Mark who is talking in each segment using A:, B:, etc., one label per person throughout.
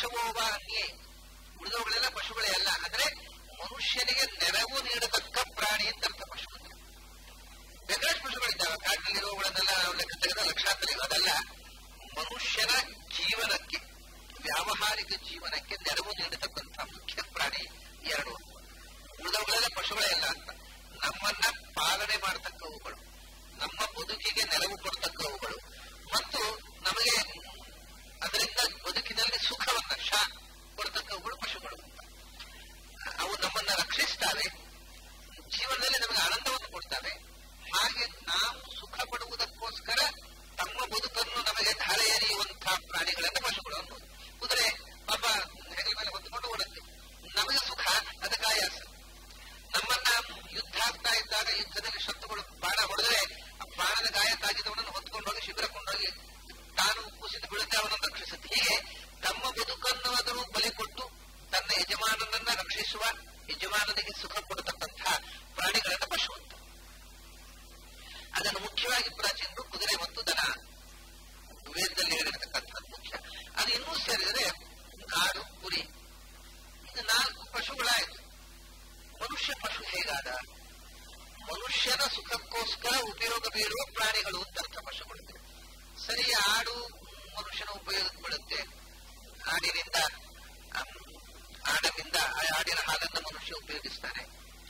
A: ಪಶುವೋವ ಅನ್ಯೇ ಉಳಿದವುಗಳೆಲ್ಲ ಪಶುಗಳೇ ಅಲ್ಲ ಅಂದ್ರೆ ಮನುಷ್ಯನಿಗೆ ನೆರವು ನೀಡತಕ್ಕ ಪ್ರಾಣಿ ಅಂತ ಅರ್ಥ ಪಶು ಅಂದ್ರೆ ಬೇಕಾದಷ್ಟು ಪಶುಗಳಿದ್ದಾವೆ ಕಾಡಿನಲ್ಲಿರುವವುಗಳನ್ನೆಲ್ಲ ನಾವು ಲೆಕ್ಕ ತೆಗೆದ ಲಕ್ಷಾಂತರ ಇವೆ. ಅದಲ್ಲ ಮನುಷ್ಯನ ಜೀವನಕ್ಕೆ ವ್ಯಾವಹಾರಿಕ ಜೀವನಕ್ಕೆ ನೆರವು ನೀಡತಕ್ಕಂಥ ಮುಖ್ಯ ಪ್ರಾಣಿ ಎರಡು ಉಳಿದವುಗಳೆಲ್ಲ ಪಶುಗಳೇ ಅಲ್ಲ ಅಂತ ನಮ್ಮನ್ನ ಪಾಲನೆ ಮಾಡತಕ್ಕವುಗಳು ನಮ್ಮ ಬದುಕಿಗೆ ನೆರವು ಕೊಡ್ತಕ್ಕವುಗಳು ಮತ್ತು ನಮಗೆ ಅದರಿಂದ ಬದುಕಿನಲ್ಲಿ ಸುಖವನ್ನ ಶಾ ಕೊಡ್ತಕ್ಕವುಗಳು ಪಶುಗಳು ಅಂತ ಅವು ನಮ್ಮನ್ನ ರಕ್ಷಿಸ್ತಾವೆ ಜೀವನದಲ್ಲಿ ನಮಗೆ ಆನಂದವನ್ನು ಕೊಡ್ತಾವೆ ಹಾಗೆ ನಾವು ಸುಖ ಪಡುವುದಕ್ಕೋಸ್ಕರ ತಮ್ಮ ಬದುಕನ್ನು ನಮಗೆ ಧಾರೆ ಎರೆಯುವಂತಹ ಪ್ರಾಣಿಗಳನ್ನ ಪಶುಗಳು ಅನ್ನೋದು ಕುದುರೆ ಪಾಪ ಹೆಗಲ ಮೇಲೆ ಹೊತ್ತುಕೊಂಡು ಓಡುತ್ತೆ ನಮಗೆ ಸುಖ ಅದಕ್ಕೆ ಆಯಾಸ ನಮ್ಮನ್ನ ಯುದ್ಧ ಆಗ್ತಾ ಇದ್ದಾಗ ಯುದ್ಧದಲ್ಲಿ ಶತ್ರುಗಳು ಬಾಣ ಹೊಡೆದ್ರೆ ಆ ಬಾಣದ ಗಾಯ ತಾಗಿದವನನ್ನು ಹೊತ್ಕೊಂಡು ಹೋಗಿ ಶಿಬಿರ ಕೊಂಡೋಗಿ ತಾನು ಕುಸಿದು ಬೀಳುತ್ತೆ ಅವನನ್ನು ರಕ್ಷಿಸುತ್ತೆ ಹೀಗೆ ತಮ್ಮ ಬದುಕನ್ನು ಆದರೂ ಬಲಿ ಕೊಟ್ಟು ತನ್ನ ಯಜಮಾನನನ್ನ ರಕ್ಷಿಸುವ ಯಜಮಾನನಿಗೆ ಸುಖ ಕೊಡತಕ್ಕಂತಹ ಪ್ರಾಣಿಗಳನ್ನ ಪಶು ಅಂತ ಅದನ್ನು ಮುಖ್ಯವಾಗಿ ಪ್ರಾಚೀನರು ಕುದುರೆ ಮತ್ತು ದನ ವೇದದಲ್ಲಿ ಹೇಳಿರತಕ್ಕಂಥದ್ದು ಮುಖ್ಯ ಅದು ಇನ್ನೂ ಸೇರಿದರೆ ಆಡು ಕುರಿ ಇದು ನಾಲ್ಕು ಪಶುಗಳಾಯಿತು ಮನುಷ್ಯ ಪಶು ಹೇಗಾದ ಮನುಷ್ಯನ ಸುಖಕ್ಕೋಸ್ಕರ ಉಪಯೋಗ ಬೀಳುವ ಪ್ರಾಣಿಗಳು ಅಂತ ಅರ್ಥ ಪಶುಗಳಿವೆ ಸರಿ ಆಡು ಮನುಷ್ಯನ ಉಪಯೋಗಕ್ಕೆ ಬೀಳುತ್ತೆ ಆಡಿನಿಂದ ಅಮ್, ಆಡನಿಂದ ಆ ಆಡಿನ ಹಾಲನ್ನು ಮನುಷ್ಯ ಉಪಯೋಗಿಸ್ತಾನೆ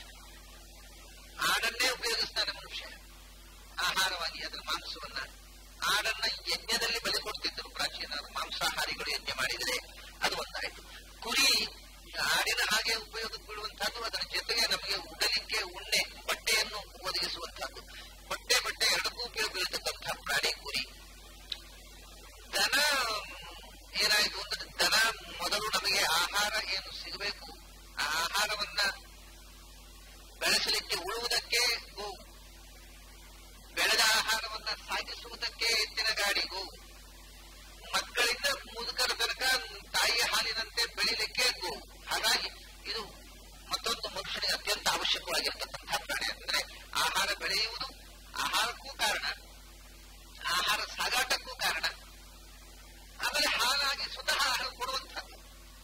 A: ಆಡನ್ನೇ ಉಪಯೋಗಿಸ್ತಾನೆ ಮನುಷ್ಯ ಆಹಾರವಾಗಿ ಅದರ ಮಾಂಸವನ್ನ ಆಡನ್ನ ಯಜ್ಞದಲ್ಲಿ ಬಲಿ ಕೊಡ್ತಿದ್ದರು ಪ್ರಾಚೀನರು ಮಾಂಸಾಹಾರಿಗಳು ಯಜ್ಞ ಮಾಡಿದರೆ ಅದು ಒಂದಾಯ್ತು ಕುರಿ ಆಡಿನ ಹಾಗೆ ಉಪಯೋಗಕ್ಕೆ ಬೀಳುವಂತಹದ್ದು ಅದರ ಜೊತೆಗೆ ನಮಗೆ ಉಡಲಿಕ್ಕೆ ಉಣ್ಣೆ ಬಟ್ಟೆಯನ್ನು ಒದಗಿಸುವಂತಹದ್ದು ಬಟ್ಟೆ ಬಟ್ಟೆ ಎರಡಕ್ಕೂ ಉಪಯೋಗ ಬೀಳತಕ್ಕಂತಹ ಪ್ರಾಣಿ ಕುರಿ ದನ ಏನಾಯ್ತು ಅಂದ್ರೆ ದನ ಮೊದಲು ನಮಗೆ ಆಹಾರ ಏನು ಸಿಗಬೇಕು ಆ ಆಹಾರವನ್ನ ಬೆಳೆಸಲಿಕ್ಕೆ ಉಳುವುದಕ್ಕೆ ಗೋವು ಬೆಳೆದ ಆಹಾರವನ್ನ ಸಾಗಿಸುವುದಕ್ಕೆ ಎತ್ತಿನ ಗಾಡಿ ಗೋವು ಮಕ್ಕಳಿಂದ ಮುದುಕರ ತನಕ ತಾಯಿಯ ಹಾಲಿನಂತೆ ಬೆಳಿಲಿಕ್ಕೆ ಗೋವು ಹಾಗಾಗಿ ಇದು ಮತ್ತೊಂದು ಮನುಷ್ಯನಿಗೆ ಅತ್ಯಂತ ಅವಶ್ಯಕವಾಗಿರ್ತಕ್ಕಂತಹ ಪ್ರಾಣಿ ಅಂದ್ರೆ ಆಹಾರ ಬೆಳೆಯುವುದು ಆಹಾರಕ್ಕೂ ಕಾರಣ ಆಹಾರ ಸಾಗಾಟಕ್ಕೂ ಕಾರಣ ಆಮೇಲೆ ಹಾಲಾಗಿ ಸ್ವತಃ ಆಹಾರ ಕೊಡುವಂಥದ್ದು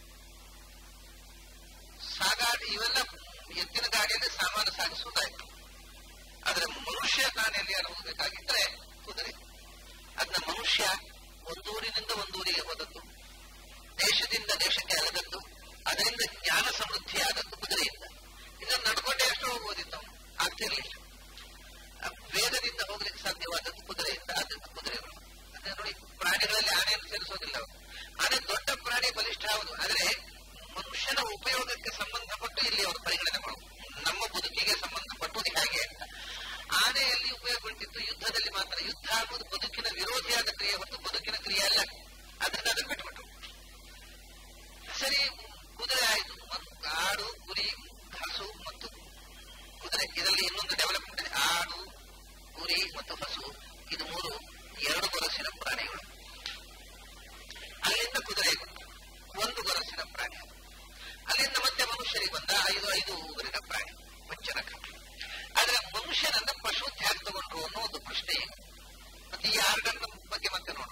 A: ಸಾಗಾಟ ಇವೆಲ್ಲ ಎತ್ತಿನ ಗಾಡಿಯಲ್ಲಿ ಸಾಮಾನು ಸಾಗಿಸುವುದಾಯ್ತು ಆದ್ರೆ ಮನುಷ್ಯ ತಾನೆಲ್ಲಿ ಅನುಭವಿಸಬೇಕಾಗಿದ್ರೆ ಕುದುರೆ ಅದನ್ನ ಮನುಷ್ಯ ಒಂದೂರಿನಿಂದ ಒಂದೂರಿಗೆ ಹೋದದ್ದು ದೇಶದಿಂದ ದೇಶಕ್ಕೆ ಅಲದದ್ದು ಅದರಿಂದ ಜ್ಞಾನ ಸಮೃದ್ಧಿಯಾದದ್ದು ಕುದುರೆಯಿಂದ ಇದನ್ನು ನಡ್ಕೊಂಡೇ ಎಷ್ಟೋ ಹೋಗ್ಬೋದಿತ್ತು ಅವನು ಆಗ್ತಿರ್ಲಿಲ್ಲ ಆ ವೇಗದಿಂದ ಹೋಗ್ಲಿಕ್ಕೆ ಸಾಧ್ಯವಾದದ್ದು ಕುದುರೆಯಿಂದ ಆದದ್ದು ಕುದುರೆಗಳು ಅದೇ ನೋಡಿ ಪ್ರಾಣಿಗಳಲ್ಲಿ ಆನೆಯನ್ನು ಸೇರಿಸೋದಿಲ್ಲ ಅವರು ಆನೆ ದೊಡ್ಡ ಪ್ರಾಣಿ ಬಲಿಷ್ಠ ಹೌದು ಆದ್ರೆ ಮನುಷ್ಯನ ಉಪಯೋಗಕ್ಕೆ ಸಂಬಂಧಪಟ್ಟು ಇಲ್ಲಿ ಅವರು ಪರಿಗಣನೆ ಮಾಡುವುದು ನಮ್ಮ ಬದುಕಿಗೆ ಸಂಬಂಧಪಟ್ಟುದು ಹೇಗೆ ಅಂತ ಆನೆಯಲ್ಲಿ ಉಪಯೋಗ ಬೀಳ್ತಿತ್ತು ಯುದ್ಧದಲ್ಲಿ ಮಾತ್ರ ಯುದ್ಧ ಅನ್ನೋದು ಬದುಕಿನ ವಿರೋಧಿಯಾದ ಕ್ರಿಯೆ ಹೊರತು ಬದುಕಿನ ಕ್ರಿಯೆ ಅಲ್ಲ ಅದರಿಂದ ಅದನ್ನು ಬಿಟ್ಟುಬಿಟ್ರು ಸರಿ ಕುದುರೆ ಆಯಿತು ಮತ್ತು ಆಡು ಕುರಿ ಹಸು ಮತ್ತು ಕುದುರೆ ಇದರಲ್ಲಿ ಇನ್ನೊಂದು ಡೆವಲಪ್ಮೆಂಟ್ ಇದೆ ಆಡು ಕುರಿ ಮತ್ತು ಹಸು ಇದು ಮೂರು ಎರಡು ಗೊರಸಿನ ಪ್ರಾಣಿಗಳು ಅಲ್ಲಿಂದ ಕುದುರೆ ಬಂತು. ಒಂದು ಗೊರಸಿನ ಪ್ರಾಣಿ ಅಲ್ಲಿಂದ ಮತ್ತೆ ಮನುಷ್ಯರಿಗೆ ಬಂದ ಐದು ಐದು ಊರಿನ ಪ್ರಾಣಿ ಪಂಚನಕ ಆದ್ರೆ ಮನುಷ್ಯನನ್ನ ಪಶು ತ್ಯಾಗ ತಗೊಂಡ್ರು ಅನ್ನೋ ಒಂದು ಪ್ರಶ್ನೆ ಇದೆ. ಮತ್ತೆ ಈ ಆರ್ಡನ್ನ ಬಗ್ಗೆ ಮತ್ತೆ ನೋಡೋಣ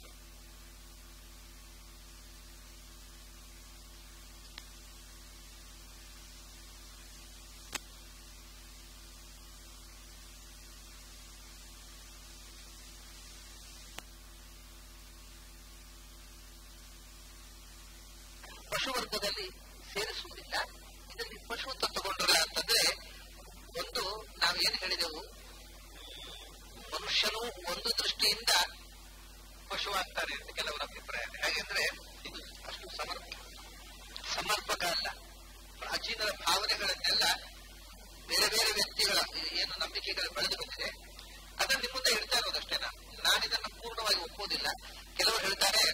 A: ಪಶುವರ್ಗದಲ್ಲಿ ಸೇರಿಸುವುದಿಲ್ಲ ಇದರಲ್ಲಿ ಪಶುತ್ವ ತಗೊಂಡ್ರಲ್ಲ ಅಂತಂದ್ರೆ ಒಂದು ನಾವೇನು ಹೇಳಿದೆವು ಮನುಷ್ಯನು ಒಂದು ದೃಷ್ಟಿಯಿಂದ ಪಶುವಾಗ್ತಾನೆ ಅಂತ ಕೆಲವರ ಅಭಿಪ್ರಾಯ ಹೇಗೆಂದ್ರೆ ಇದು ಅಷ್ಟು ಸಮರ್ಪ ಸಮರ್ಪಕ ಅಲ್ಲ ಪ್ರಾಚೀನರ ಭಾವನೆಗಳನ್ನೆಲ್ಲ ಬೇರೆ ಬೇರೆ ವ್ಯಕ್ತಿಗಳ ಏನು ನಂಬಿಕೆಗಳು ಬೆಳೆದು ಬಂದಿದೆ ಅದನ್ನು ನಿಮ್ಮ ಮುಂದೆ ಹೇಳ್ತಾ ಇರೋದಷ್ಟೇ ನಾನು ನಾನಿದನ್ನು ಪೂರ್ಣವಾಗಿ ಒಪ್ಪೋದಿಲ್ಲ ಕೆಲವರು ಹೇಳ್ತಾರೆ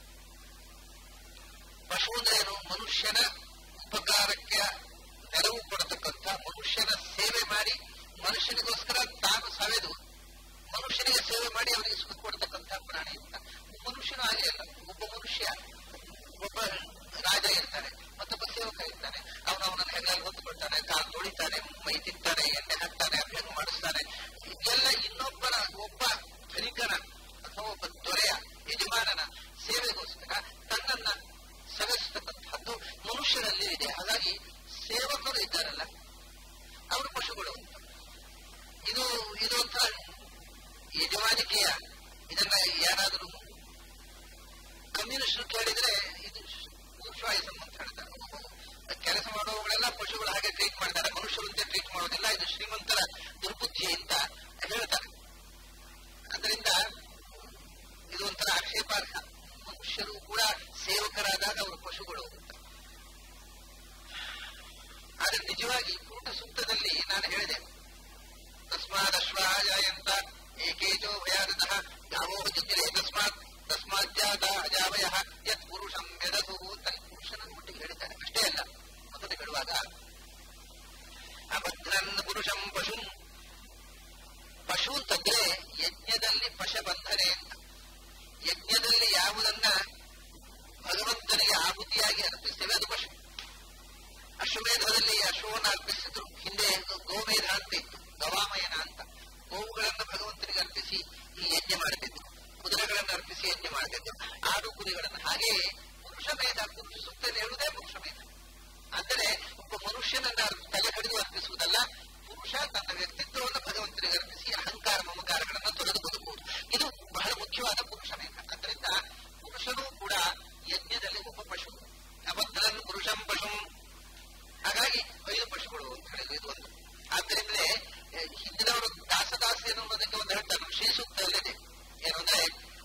A: ಪಶು ಅಂದ್ರೆ ಏನು ಮನುಷ್ಯನ ಉಪಕಾರಕ್ಕೆ ನೆರವು ಕೊಡತಕ್ಕಂಥ ಮನುಷ್ಯನ ಸೇವೆ ಮಾಡಿ ಮನುಷ್ಯನಿಗೋಸ್ಕರ ತಾನು ಸವೆದು ಮನುಷ್ಯನಿಗೆ ಸೇವೆ ಮಾಡಿ ಅವನಿಗೆ ಸುಖ ಕೊಡತಕ್ಕಂಥ ಪ್ರಾಣಿ ಅಂತ ಮನುಷ್ಯನು ಹಾಗೆ ಅಲ್ಲ ಒಬ್ಬ ಮನುಷ್ಯ ಒಬ್ಬ ರಾಜ ಇರ್ತಾನೆ ಮತ್ತೊಬ್ಬ ಸೇವಕ ಇರ್ತಾನೆ ಅವನು ಅವನನ್ನು ಹೆಗಲಲ್ಲಿ ಹೊತ್ತುಕೊಳ್ತಾನೆ ಕಾಲು ತೊಳಿತಾನೆ ಮೈ ತಿಂತಾನೆ ಎಣ್ಣೆ ಹಾಕ್ತಾನೆ ಅಭ್ಯಂಗ ಮಾಡಿಸ್ತಾನೆ ಎಲ್ಲ ಇನ್ನೊಬ್ಬನ ಒಬ್ಬ ಧನಿಕನ ಅಥವಾ ಒಬ್ಬ ದೊರೆಯ ಯಜಮಾನನ ಸೇವೆಗೋಸ್ಕರ ತನ್ನನ್ನ ಮಾನವರು ಇದ್ದಾರಲ್ಲ ಅವರು ಪಶುಗಳು ಅಂತ ಇದು ಇದು ಒಂಥರ ಯಜಮಾನಿಕೆಯ ಇದನ್ನ ಯಾರಾದರೂ ಕಮ್ಯುನಿಸ್ಟರು ಕೇಳಿದ್ರೆ ಇದು ಪುರುಷವಾಯಸಂ ಅಂತ ಹೇಳ್ತಾರೆ ಕೆಲಸ ಮಾಡುವವಗಳೆಲ್ಲ ಪಶುಗಳು ಹಾಗೆ ಟ್ರೀಟ್ ಮಾಡ್ತಾರೆ ಮನುಷ್ಯರಂತೆ ಟ್ರೀಟ್ ಮಾಡೋದಿಲ್ಲ ಇದು ಶ್ರೀಮಂತರ ದುರ್ಬುದ್ಧಿ ಅಂತ ಹೇಳ್ತಾರೆ ಅದರಿಂದ ಇದು ಒಂಥರ ಆಕ್ಷೇಪಾರ್ಹ ಮನುಷ್ಯರು ಕೂಡ ಸೇವಕರಾದಾಗ ಅವರು ಪಶುಗಳು ಅಂತ ಆದ್ರೆ ನಿಜವಾಗಿ ಪೂಟ ಸೂಕ್ತದಲ್ಲಿ ನಾನು ಹೇಳಿದೆ ತಸ್ಮಾತ್ ಅಶ್ವಾಜಾಯಂತ ಏಕೇಜೋ ಭಯಾದತಃ ಯಾವೋ ಜಿಜ್ಜಿರೆ ತಸ್ಮಾತ್ ತಸ್ಮಾತ್ ಜಾತ ಅಜಾವಯ ಯತ್ ಪುರುಷಂ ಯದಸು ತನ್ನ ಪುರುಷನ ಒಟ್ಟಿಗೆ ಹೇಳಿದ್ದಾರೆ ಅಷ್ಟೇ ಅಲ್ಲ ಮೊದಲು ಹೇಳುವಾಗ ಅಭದ್ರನ್ ಪುರುಷಂ ಪಶು ಪಶು ಅಂತಂದ್ರೆ ಯಜ್ಞದಲ್ಲಿ ಪಶಬಂಧನೆ ಅಂತ ಯಜ್ಞದಲ್ಲಿ ಯಾವುದನ್ನ ಭಗವಂತನಿಗೆ ಆಹುತಿಯಾಗಿ ಅರ್ಪಿಸ್ತೇವೆ ಅದು ಪಶು ಅಶ್ವಮೇಧದಲ್ಲಿ ಅಶ್ವವನ್ನು ಅರ್ಪಿಸಿದ್ರು ಹಿಂದೆ ಗೋಮೇಧ ಅಂತ ಇತ್ತು ಗವಾಮಯನ ಅಂತ ಗೋವುಗಳನ್ನು ಭಗವಂತನಿಗೆ ಅರ್ಪಿಸಿ ಈ ಯಜ್ಞ ಮಾಡುತ್ತಿದ್ರು ಕುದುರೆಗಳನ್ನು ಅರ್ಪಿಸಿ ಯಜ್ಞ ಮಾಡುತ್ತಿದ್ರು ಆಡು ಕುರಿಗಳನ್ನು ಹಾಗೆಯೇ ಪುರುಷ ಮೇಧ ಪುರುಷ ಸೂಕ್ತದಲ್ಲಿ ಹೇಳುವುದೇ ಪುರುಷ ಮೇಧ ಅಂದರೆ ಒಬ್ಬ ಮನುಷ್ಯನನ್ನ ತಲೆ ಕಡಿದು ಅರ್ಪಿಸುವುದಲ್ಲ ಪುರುಷ ತನ್ನ ವ್ಯಕ್ತಿತ್ವವನ್ನು ಭಗವಂತನಿಗೆ ಅರ್ಪಿಸಿ ಅಹಂಕಾರ ಮಮಕಾರಗಳನ್ನು ತೊರೆದು ಬದುಕುವುದು ಇದು ಬಹಳ ಮುಖ್ಯವಾದ ಪುರುಷ ಮೇಧ ಅದರಿಂದ ಪುರುಷನೂ ಕೂಡ ಯಜ್ಞದಲ್ಲಿ ಒಬ್ಬ ಪಶು ಅಭದ್ರನ್ ಪುರುಷಂ ಪಶುಂ ಹಾಗಾಗಿ ಐದು ಪಶುಗಳು ಅಂತ ಹೇಳಿದ್ರು ಇದು ಒಂದು ಆದ್ದರಿಂದಲೇ ಹಿಂದಿನವರು ದಾಸದಾಸಿ ಅನ್ನೋದಕ್ಕೆ ಒಂದು ಹೇಳ್ತಾರೆ ಶ್ರೀ ಸೂಕ್ತದಲ್ಲಿದೆ ಏನು ಅಂದ್ರೆ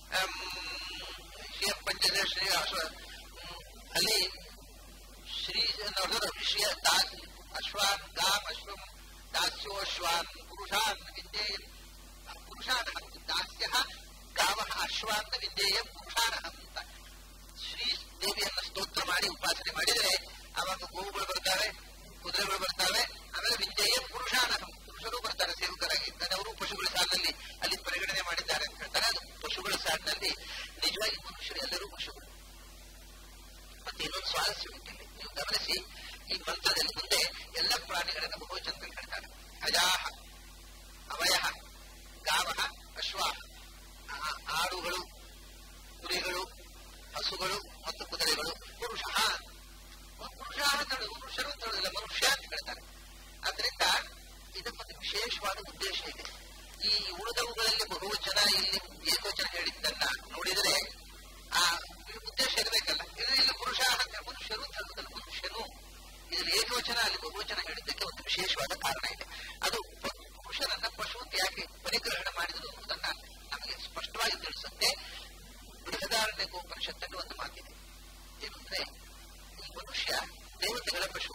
A: ಶ್ರೀ ಪಂಚದ ಶ್ರೀ ಅಲ್ಲಿ ಶ್ರೀ ನೋಡಿದ್ರೆ ಶ್ರೀ ದಾಸ್ ಅಶ್ವಾನ್ ಗಾಮ್ ಅಶ್ವಂ ದಾಸ್ಯೋಶ್ವಾನ್ ಪುರುಷಾನ್ ವಿದ್ಯೇಯ ಪುರುಷಾನ ದಾಸ್ಯ ಗಾವ ಅಶ್ವಾನ್ ವಿದ್ಯೇಯ ಪುರುಷಾನ ಅಂತ ಶ್ರೀ ದೇವಿಯನ್ನು ಸ್ತೋತ್ರ ಮಾಡಿ ಉಪಾಸನೆ ಮಾಡಿದರೆ ಅವಾಗ ಗೋವುಗಳು ಬರ್ತಾವೆ ಕುದುರೆಗಳು ಬರ್ತಾವೆ ಆಮೇಲೆ ವಿದ್ಯೆಯ ಪುರುಷಾನಹಂ ಪುರುಷರು ಬರ್ತಾರೆ ಸೇವಕರಾಗಿ ಅವರು ಪಶುಗಳ ಸಾಲಿನಲ್ಲಿ ಅಲ್ಲಿ ಪರಿಗಣನೆ ಮಾಡಿದ್ದಾರೆ ಅಂತ ಹೇಳ್ತಾರೆ ಅದು ಪಶುಗಳ ಸಾಲಿನಲ್ಲಿ ನಿಜವಾಗಿ ಮನುಷ್ಯರು ಎಲ್ಲರೂ ಪಶುಗಳು ಮತ್ತೆ ಇನ್ನೊಂದು ಸ್ವಾರಸ್ಯ ಉಂಟಿಲ್ಲಿ ನೀವು ಗಮನಿಸಿ ಈ ಮಂತ್ರದಲ್ಲಿ ಮುಂದೆ ಎಲ್ಲ ಪ್ರಾಣಿಗಳನ್ನು ಬಹುವಚನ ಹೇಳ್ತಾರೆ ಅಜಾಹ ಅವಯ ಗಾವ ಅಶ್ವಾಹ ಆಡುಗಳು ಕುರಿಗಳು ಹಸುಗಳು ಮತ್ತು ಕುದುರೆಗಳು ಪುರುಷ ಪುರುಷ ಅಂತೇಳಿ ಮನುಷ್ಯರು ಅಂತ ಹೇಳೋದಿಲ್ಲ ಮನುಷ್ಯ ಅಂತ ಹೇಳ್ತಾರೆ ಆದ್ರಿಂದ ಇದಕ್ಕೊಂದು ವಿಶೇಷವಾದ ಉದ್ದೇಶ ಇದೆ ಈ ಉಳಿದವುಗಳಲ್ಲಿ ಬಹುವಚನ ಇಲ್ಲಿ ಏಕವಚನ ಹೇಳಿದ್ದನ್ನ ನೋಡಿದರೆ ಆ ಉದ್ದೇಶ ಇರಬೇಕಲ್ಲ ಇದು ಇಲ್ಲಿ ಪುರುಷ ಅಂತ ಮನುಷ್ಯರು ಅಂತ ಹೇಳೋದಲ್ಲ ಮನುಷ್ಯನು ಇದರಲ್ಲಿ ಏಕವಚನ ಅಲ್ಲಿ ಬಹುವಚನ ಹೇಳಿದ್ದಕ್ಕೆ ಒಂದು ವಿಶೇಷವಾದ ಕಾರಣ ಇದೆ ಅದು ಪುರುಷನನ್ನ ಪಶು ಅಂತ ಯಾಕೆ ಪರಿಗ್ರಹಣ ಮಾಡಿದ್ರು ಅನ್ನೋದನ್ನ ನಮಗೆ ಸ್ಪಷ್ಟವಾಗಿ ತಿಳಿಸುತ್ತೆ ಬೃಹದಾರಣ್ಯ ಉಪನಿಷತ್ತಲ್ಲಿ ಒಂದು ಮಾತಿದೆ ಏನಂದ್ರೆ ಈ ಮನುಷ್ಯ ದೇವತೆಗಳ ಪಶು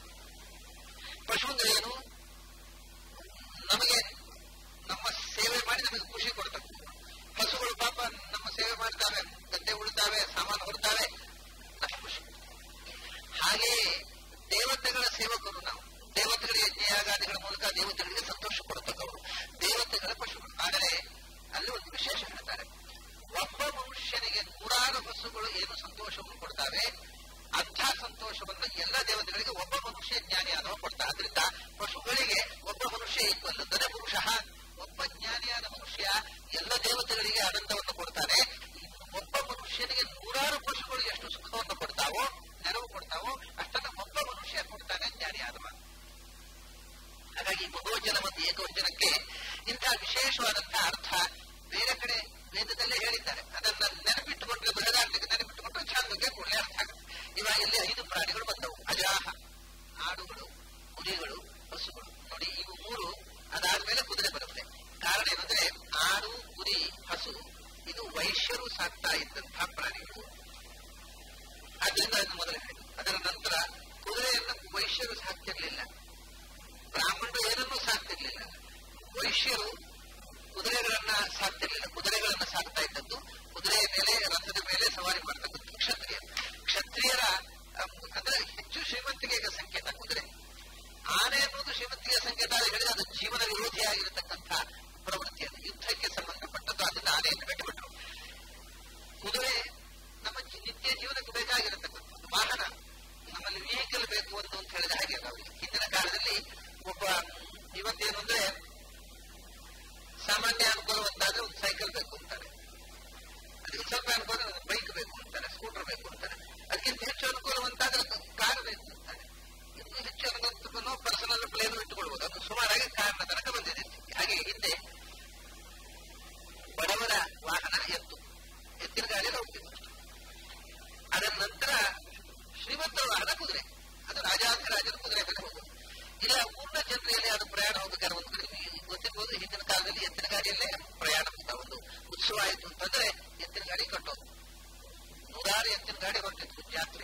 A: ಪಶು ಅಂದ್ರೆ ಏನು ನಮಗೆ ನಮ್ಮ ಸೇವೆ ಮಾಡಿ ನಮಗೆ ಖುಷಿ ಕೊಡ್ತವೆ ಹಸುಗಳು ಪಾಪ ನಮ್ಮ ಸೇವೆ ಮಾಡ್ತಾವೆ ಗದ್ದೆ ಉಳ್ತಾವೆ ಸಾಮಾನು ಹೊಡ್ತಾವೆ ನಮಗೆ ಖುಷಿ ಹಾಗೆಯೇ ದೇವತೆಗಳ ಸೇವಕರು ನಾವು ದೇವತೆಗಳ ಯಜ್ಞಯಾಗಾದಿಗಳ ಮೂಲಕ ದೇವತೆಗಳಿಗೆ ಸಂತೋಷ ಕೊಡತಕ್ಕವರು ದೇವತೆಗಳ ಪಶುಗಳು ಆದರೆ ಅಲ್ಲಿ ಒಂದು ವಿಶೇಷ ಹೇಳ್ತಾರೆ ಒಬ್ಬ ಮನುಷ್ಯನಿಗೆ ನೂರಾರು ಹಸುಗಳು ಏನು ಸಂತೋಷವನ್ನು ಕೊಡ್ತಾವೆ ಅಂಥ ಸಂತೋಷವನ್ನು ಎಲ್ಲ ದೇವತೆಗಳಿಗೆ ಒಬ್ಬ ಮನುಷ್ಯ ಜ್ಞಾನಿಯಾದವ ಕೊಡ್ತಾರೆ ಆದ್ರಿಂದ ಪಶುಗಳಿಗೆ ಒಬ್ಬ ಮನುಷ್ಯ ಇಬ್ಬಲ್ಲದರೆ ಪುರುಷ ಒಬ್ಬ ಜ್ಞಾನಿಯಾದ ಮನುಷ್ಯ ಎಲ್ಲ ದೇವತೆಗಳಿಗೆ ಆನಂದವನ್ನು ಕೊಡ್ತಾನೆ ಒಬ್ಬ ಮನುಷ್ಯನಿಗೆ ನೂರಾರು ಪಶುಗಳು ಎಷ್ಟು ಸುಖವನ್ನು ಕೊಡ್ತಾವೋ ನೆರವು ಕೊಡ್ತಾವೋ ಅಷ್ಟನ್ನ ಒಬ್ಬ ಮನುಷ್ಯ ಕೊಡ್ತಾನೆ ಜ್ಞಾನಿಯಾದವ ಹಾಗಾಗಿ ಬಹುವಚನ ಮತ್ತು ಏಕವಚನಕ್ಕೆ ಇಂಥ ವಿಶೇಷವಾದಂತಹ ಅರ್ಥ ಬೇರೆ ಕಡೆ ವೇದದಲ್ಲೇ ಹೇಳಿದ್ದಾರೆ ಅದನ್ನ ನೆನಪಿಟ್ಟುಕೊಂಡ್ರೆ ಬೃಹದಾರ್ಥಕ್ಕೆ ನೆನಪಿಟ್ಟುಕೊಂಡ್ರೆ ಛಾಂದಕ್ಕೆ ಕೂಡಲೇ ಅರ್ಥ ಆಗುತ್ತೆ ಇವಾಗ ಇಲ್ಲಿ ಐದು ಪ್ರಾಣಿಗಳು ಬಂದವು ಅಜಾಹ ಆಡುಗಳು ಕುರಿಗಳು ಹಸುಗಳು ನೋಡಿ ಇವು ಮೂರು ಅದಾದ್ಮೇಲೆ ಕುದುರೆ ಬರುತ್ತೆ ಕಾರಣ ಏನಂದ್ರೆ ಆಡು ಕುರಿ ಹಸು ಇದು ವೈಶ್ಯರು ಸಾಕ್ತಾ ಇದ್ದಂತಹ ಪ್ರಾಣಿಗಳು ಅದರಿಂದ ಅದನ್ನು ಮೊದಲು ಹೇಳಿ ಅದರ ನಂತರ ಕುದುರೆಯನ್ನು ವೈಶ್ಯರು ಸಾಕ್ತಿರ್ಲಿಲ್ಲ ಬ್ರಾಹ್ಮಣರು ಏನನ್ನೂ ಸಾಕ್ತಿರ್ಲಿಲ್ಲ ವೈಶ್ಯರು ಕುದುರೆಗಳನ್ನ ಸಾಕ್ತಿರ್ಲಿಲ್ಲ ಕುದುರೆಗಳನ್ನ ಸಾಕ್ತಾ ಇದ್ದದ್ದು ಕುದುರೆಯ ಮೇಲೆ ರಥದ ಮೇಲೆ ಸವಾರಿ ಮಾಡ್ತಕ್ಕಂಥ ಕ್ಷತ್ರಿಯರು ಕ್ಷತ್ರಿಯರ ಅಂದ್ರೆ ಹೆಚ್ಚು ಶ್ರೀಮಂತಿಕೆಗೆ ಸಂಕೇತ ಕುದುರೆ ಆನೆ ಅನ್ನೋದು ಶ್ರೀಮಂತಿಗೆ ಸಂಕೇತ ಹೇಳಿದ್ರೆ ಅದು ಜೀವನ ವಿರೋಧಿಯಾಗಿರತಕ್ಕಂಥ ಪ್ರವೃತ್ತಿ ಅದು ಯುದ್ಧಕ್ಕೆ ಸಂಬಂಧಪಟ್ಟದ್ದು ಅದನ್ನ ಆನೆಯನ್ನು ಕಟ್ಟಿಬಿಟ್ರು ಕುದುರೆ ನಮ್ಮ ನಿತ್ಯ ಜೀವನಕ್ಕೆ ಬೇಕಾಗಿರತಕ್ಕಂಥದ್ದು ವಾಹನ ನಮ್ಮಲ್ಲಿ ವೆಹಿಕಲ್ ಬೇಕು ಒಂದು ಅಂತ ಹೇಳಿದ ಹಾಗೆ ಅವರಿಗೆ ಹಿಂದಿನ ಕಾಲದಲ್ಲಿ ಒಬ್ಬ ಇವತ್ತೇನು ಅಂದ್ರೆ ಸಾಮಾನ್ಯ ಅನುಕೂಲವಂತಾದ್ರೆ ಒಂದು ಸೈಕಲ್ ಬೇಕು ಅಂತಾರೆ ಅದಕ್ಕೆ ಸ್ವಲ್ಪ ಅನುಕೂಲ ಬೈಕ್ ಬೇಕು ಅಂತಾರೆ ಸ್ಕೂಟರ್ ಬೇಕು ಅಂತಾರೆ ಅದಕ್ಕಿಂತ ಹೆಚ್ಚು ಅನುಕೂಲವಂತಾದ್ರೆ ಕಾರ್ ಬೇಕು ಅಂತಾರೆ ಇನ್ನು ಹೆಚ್ಚು ಅನುಕೂಲ ಕುದುರೆ ಅದು ರಾಜಾಧಿರಾಜನ ಕುದುರೆ ಮೇಲೆ ಹೋಗುದು ಇಲ್ಲ ಪೂರ್ಣ ಜನರಲ್ಲಿ ಅದು ಪ್ರಯಾಣ ಹೋಗ್ಬೇಕಾದ್ರೆ ಒಂದು ಕಡೆ ನಿಮಗೆ ಗೊತ್ತಿರ್ಬೋದು ಹಿಂದಿನ ಕಾಲದಲ್ಲಿ ಎತ್ತಿನ ಗಾಡಿಯಲ್ಲೇ ಪ್ರಯಾಣ ಅಂತ ಒಂದು ಉತ್ಸವ ಆಯಿತು ಅಂತಂದ್ರೆ ಎತ್ತಿನ ಗಾಡಿ ಕಟ್ಟೋದು ನೂರಾರು ಎತ್ತಿನ ಗಾಡಿ ಹೊರಟಿತ್ತು ಜಾತ್ರೆ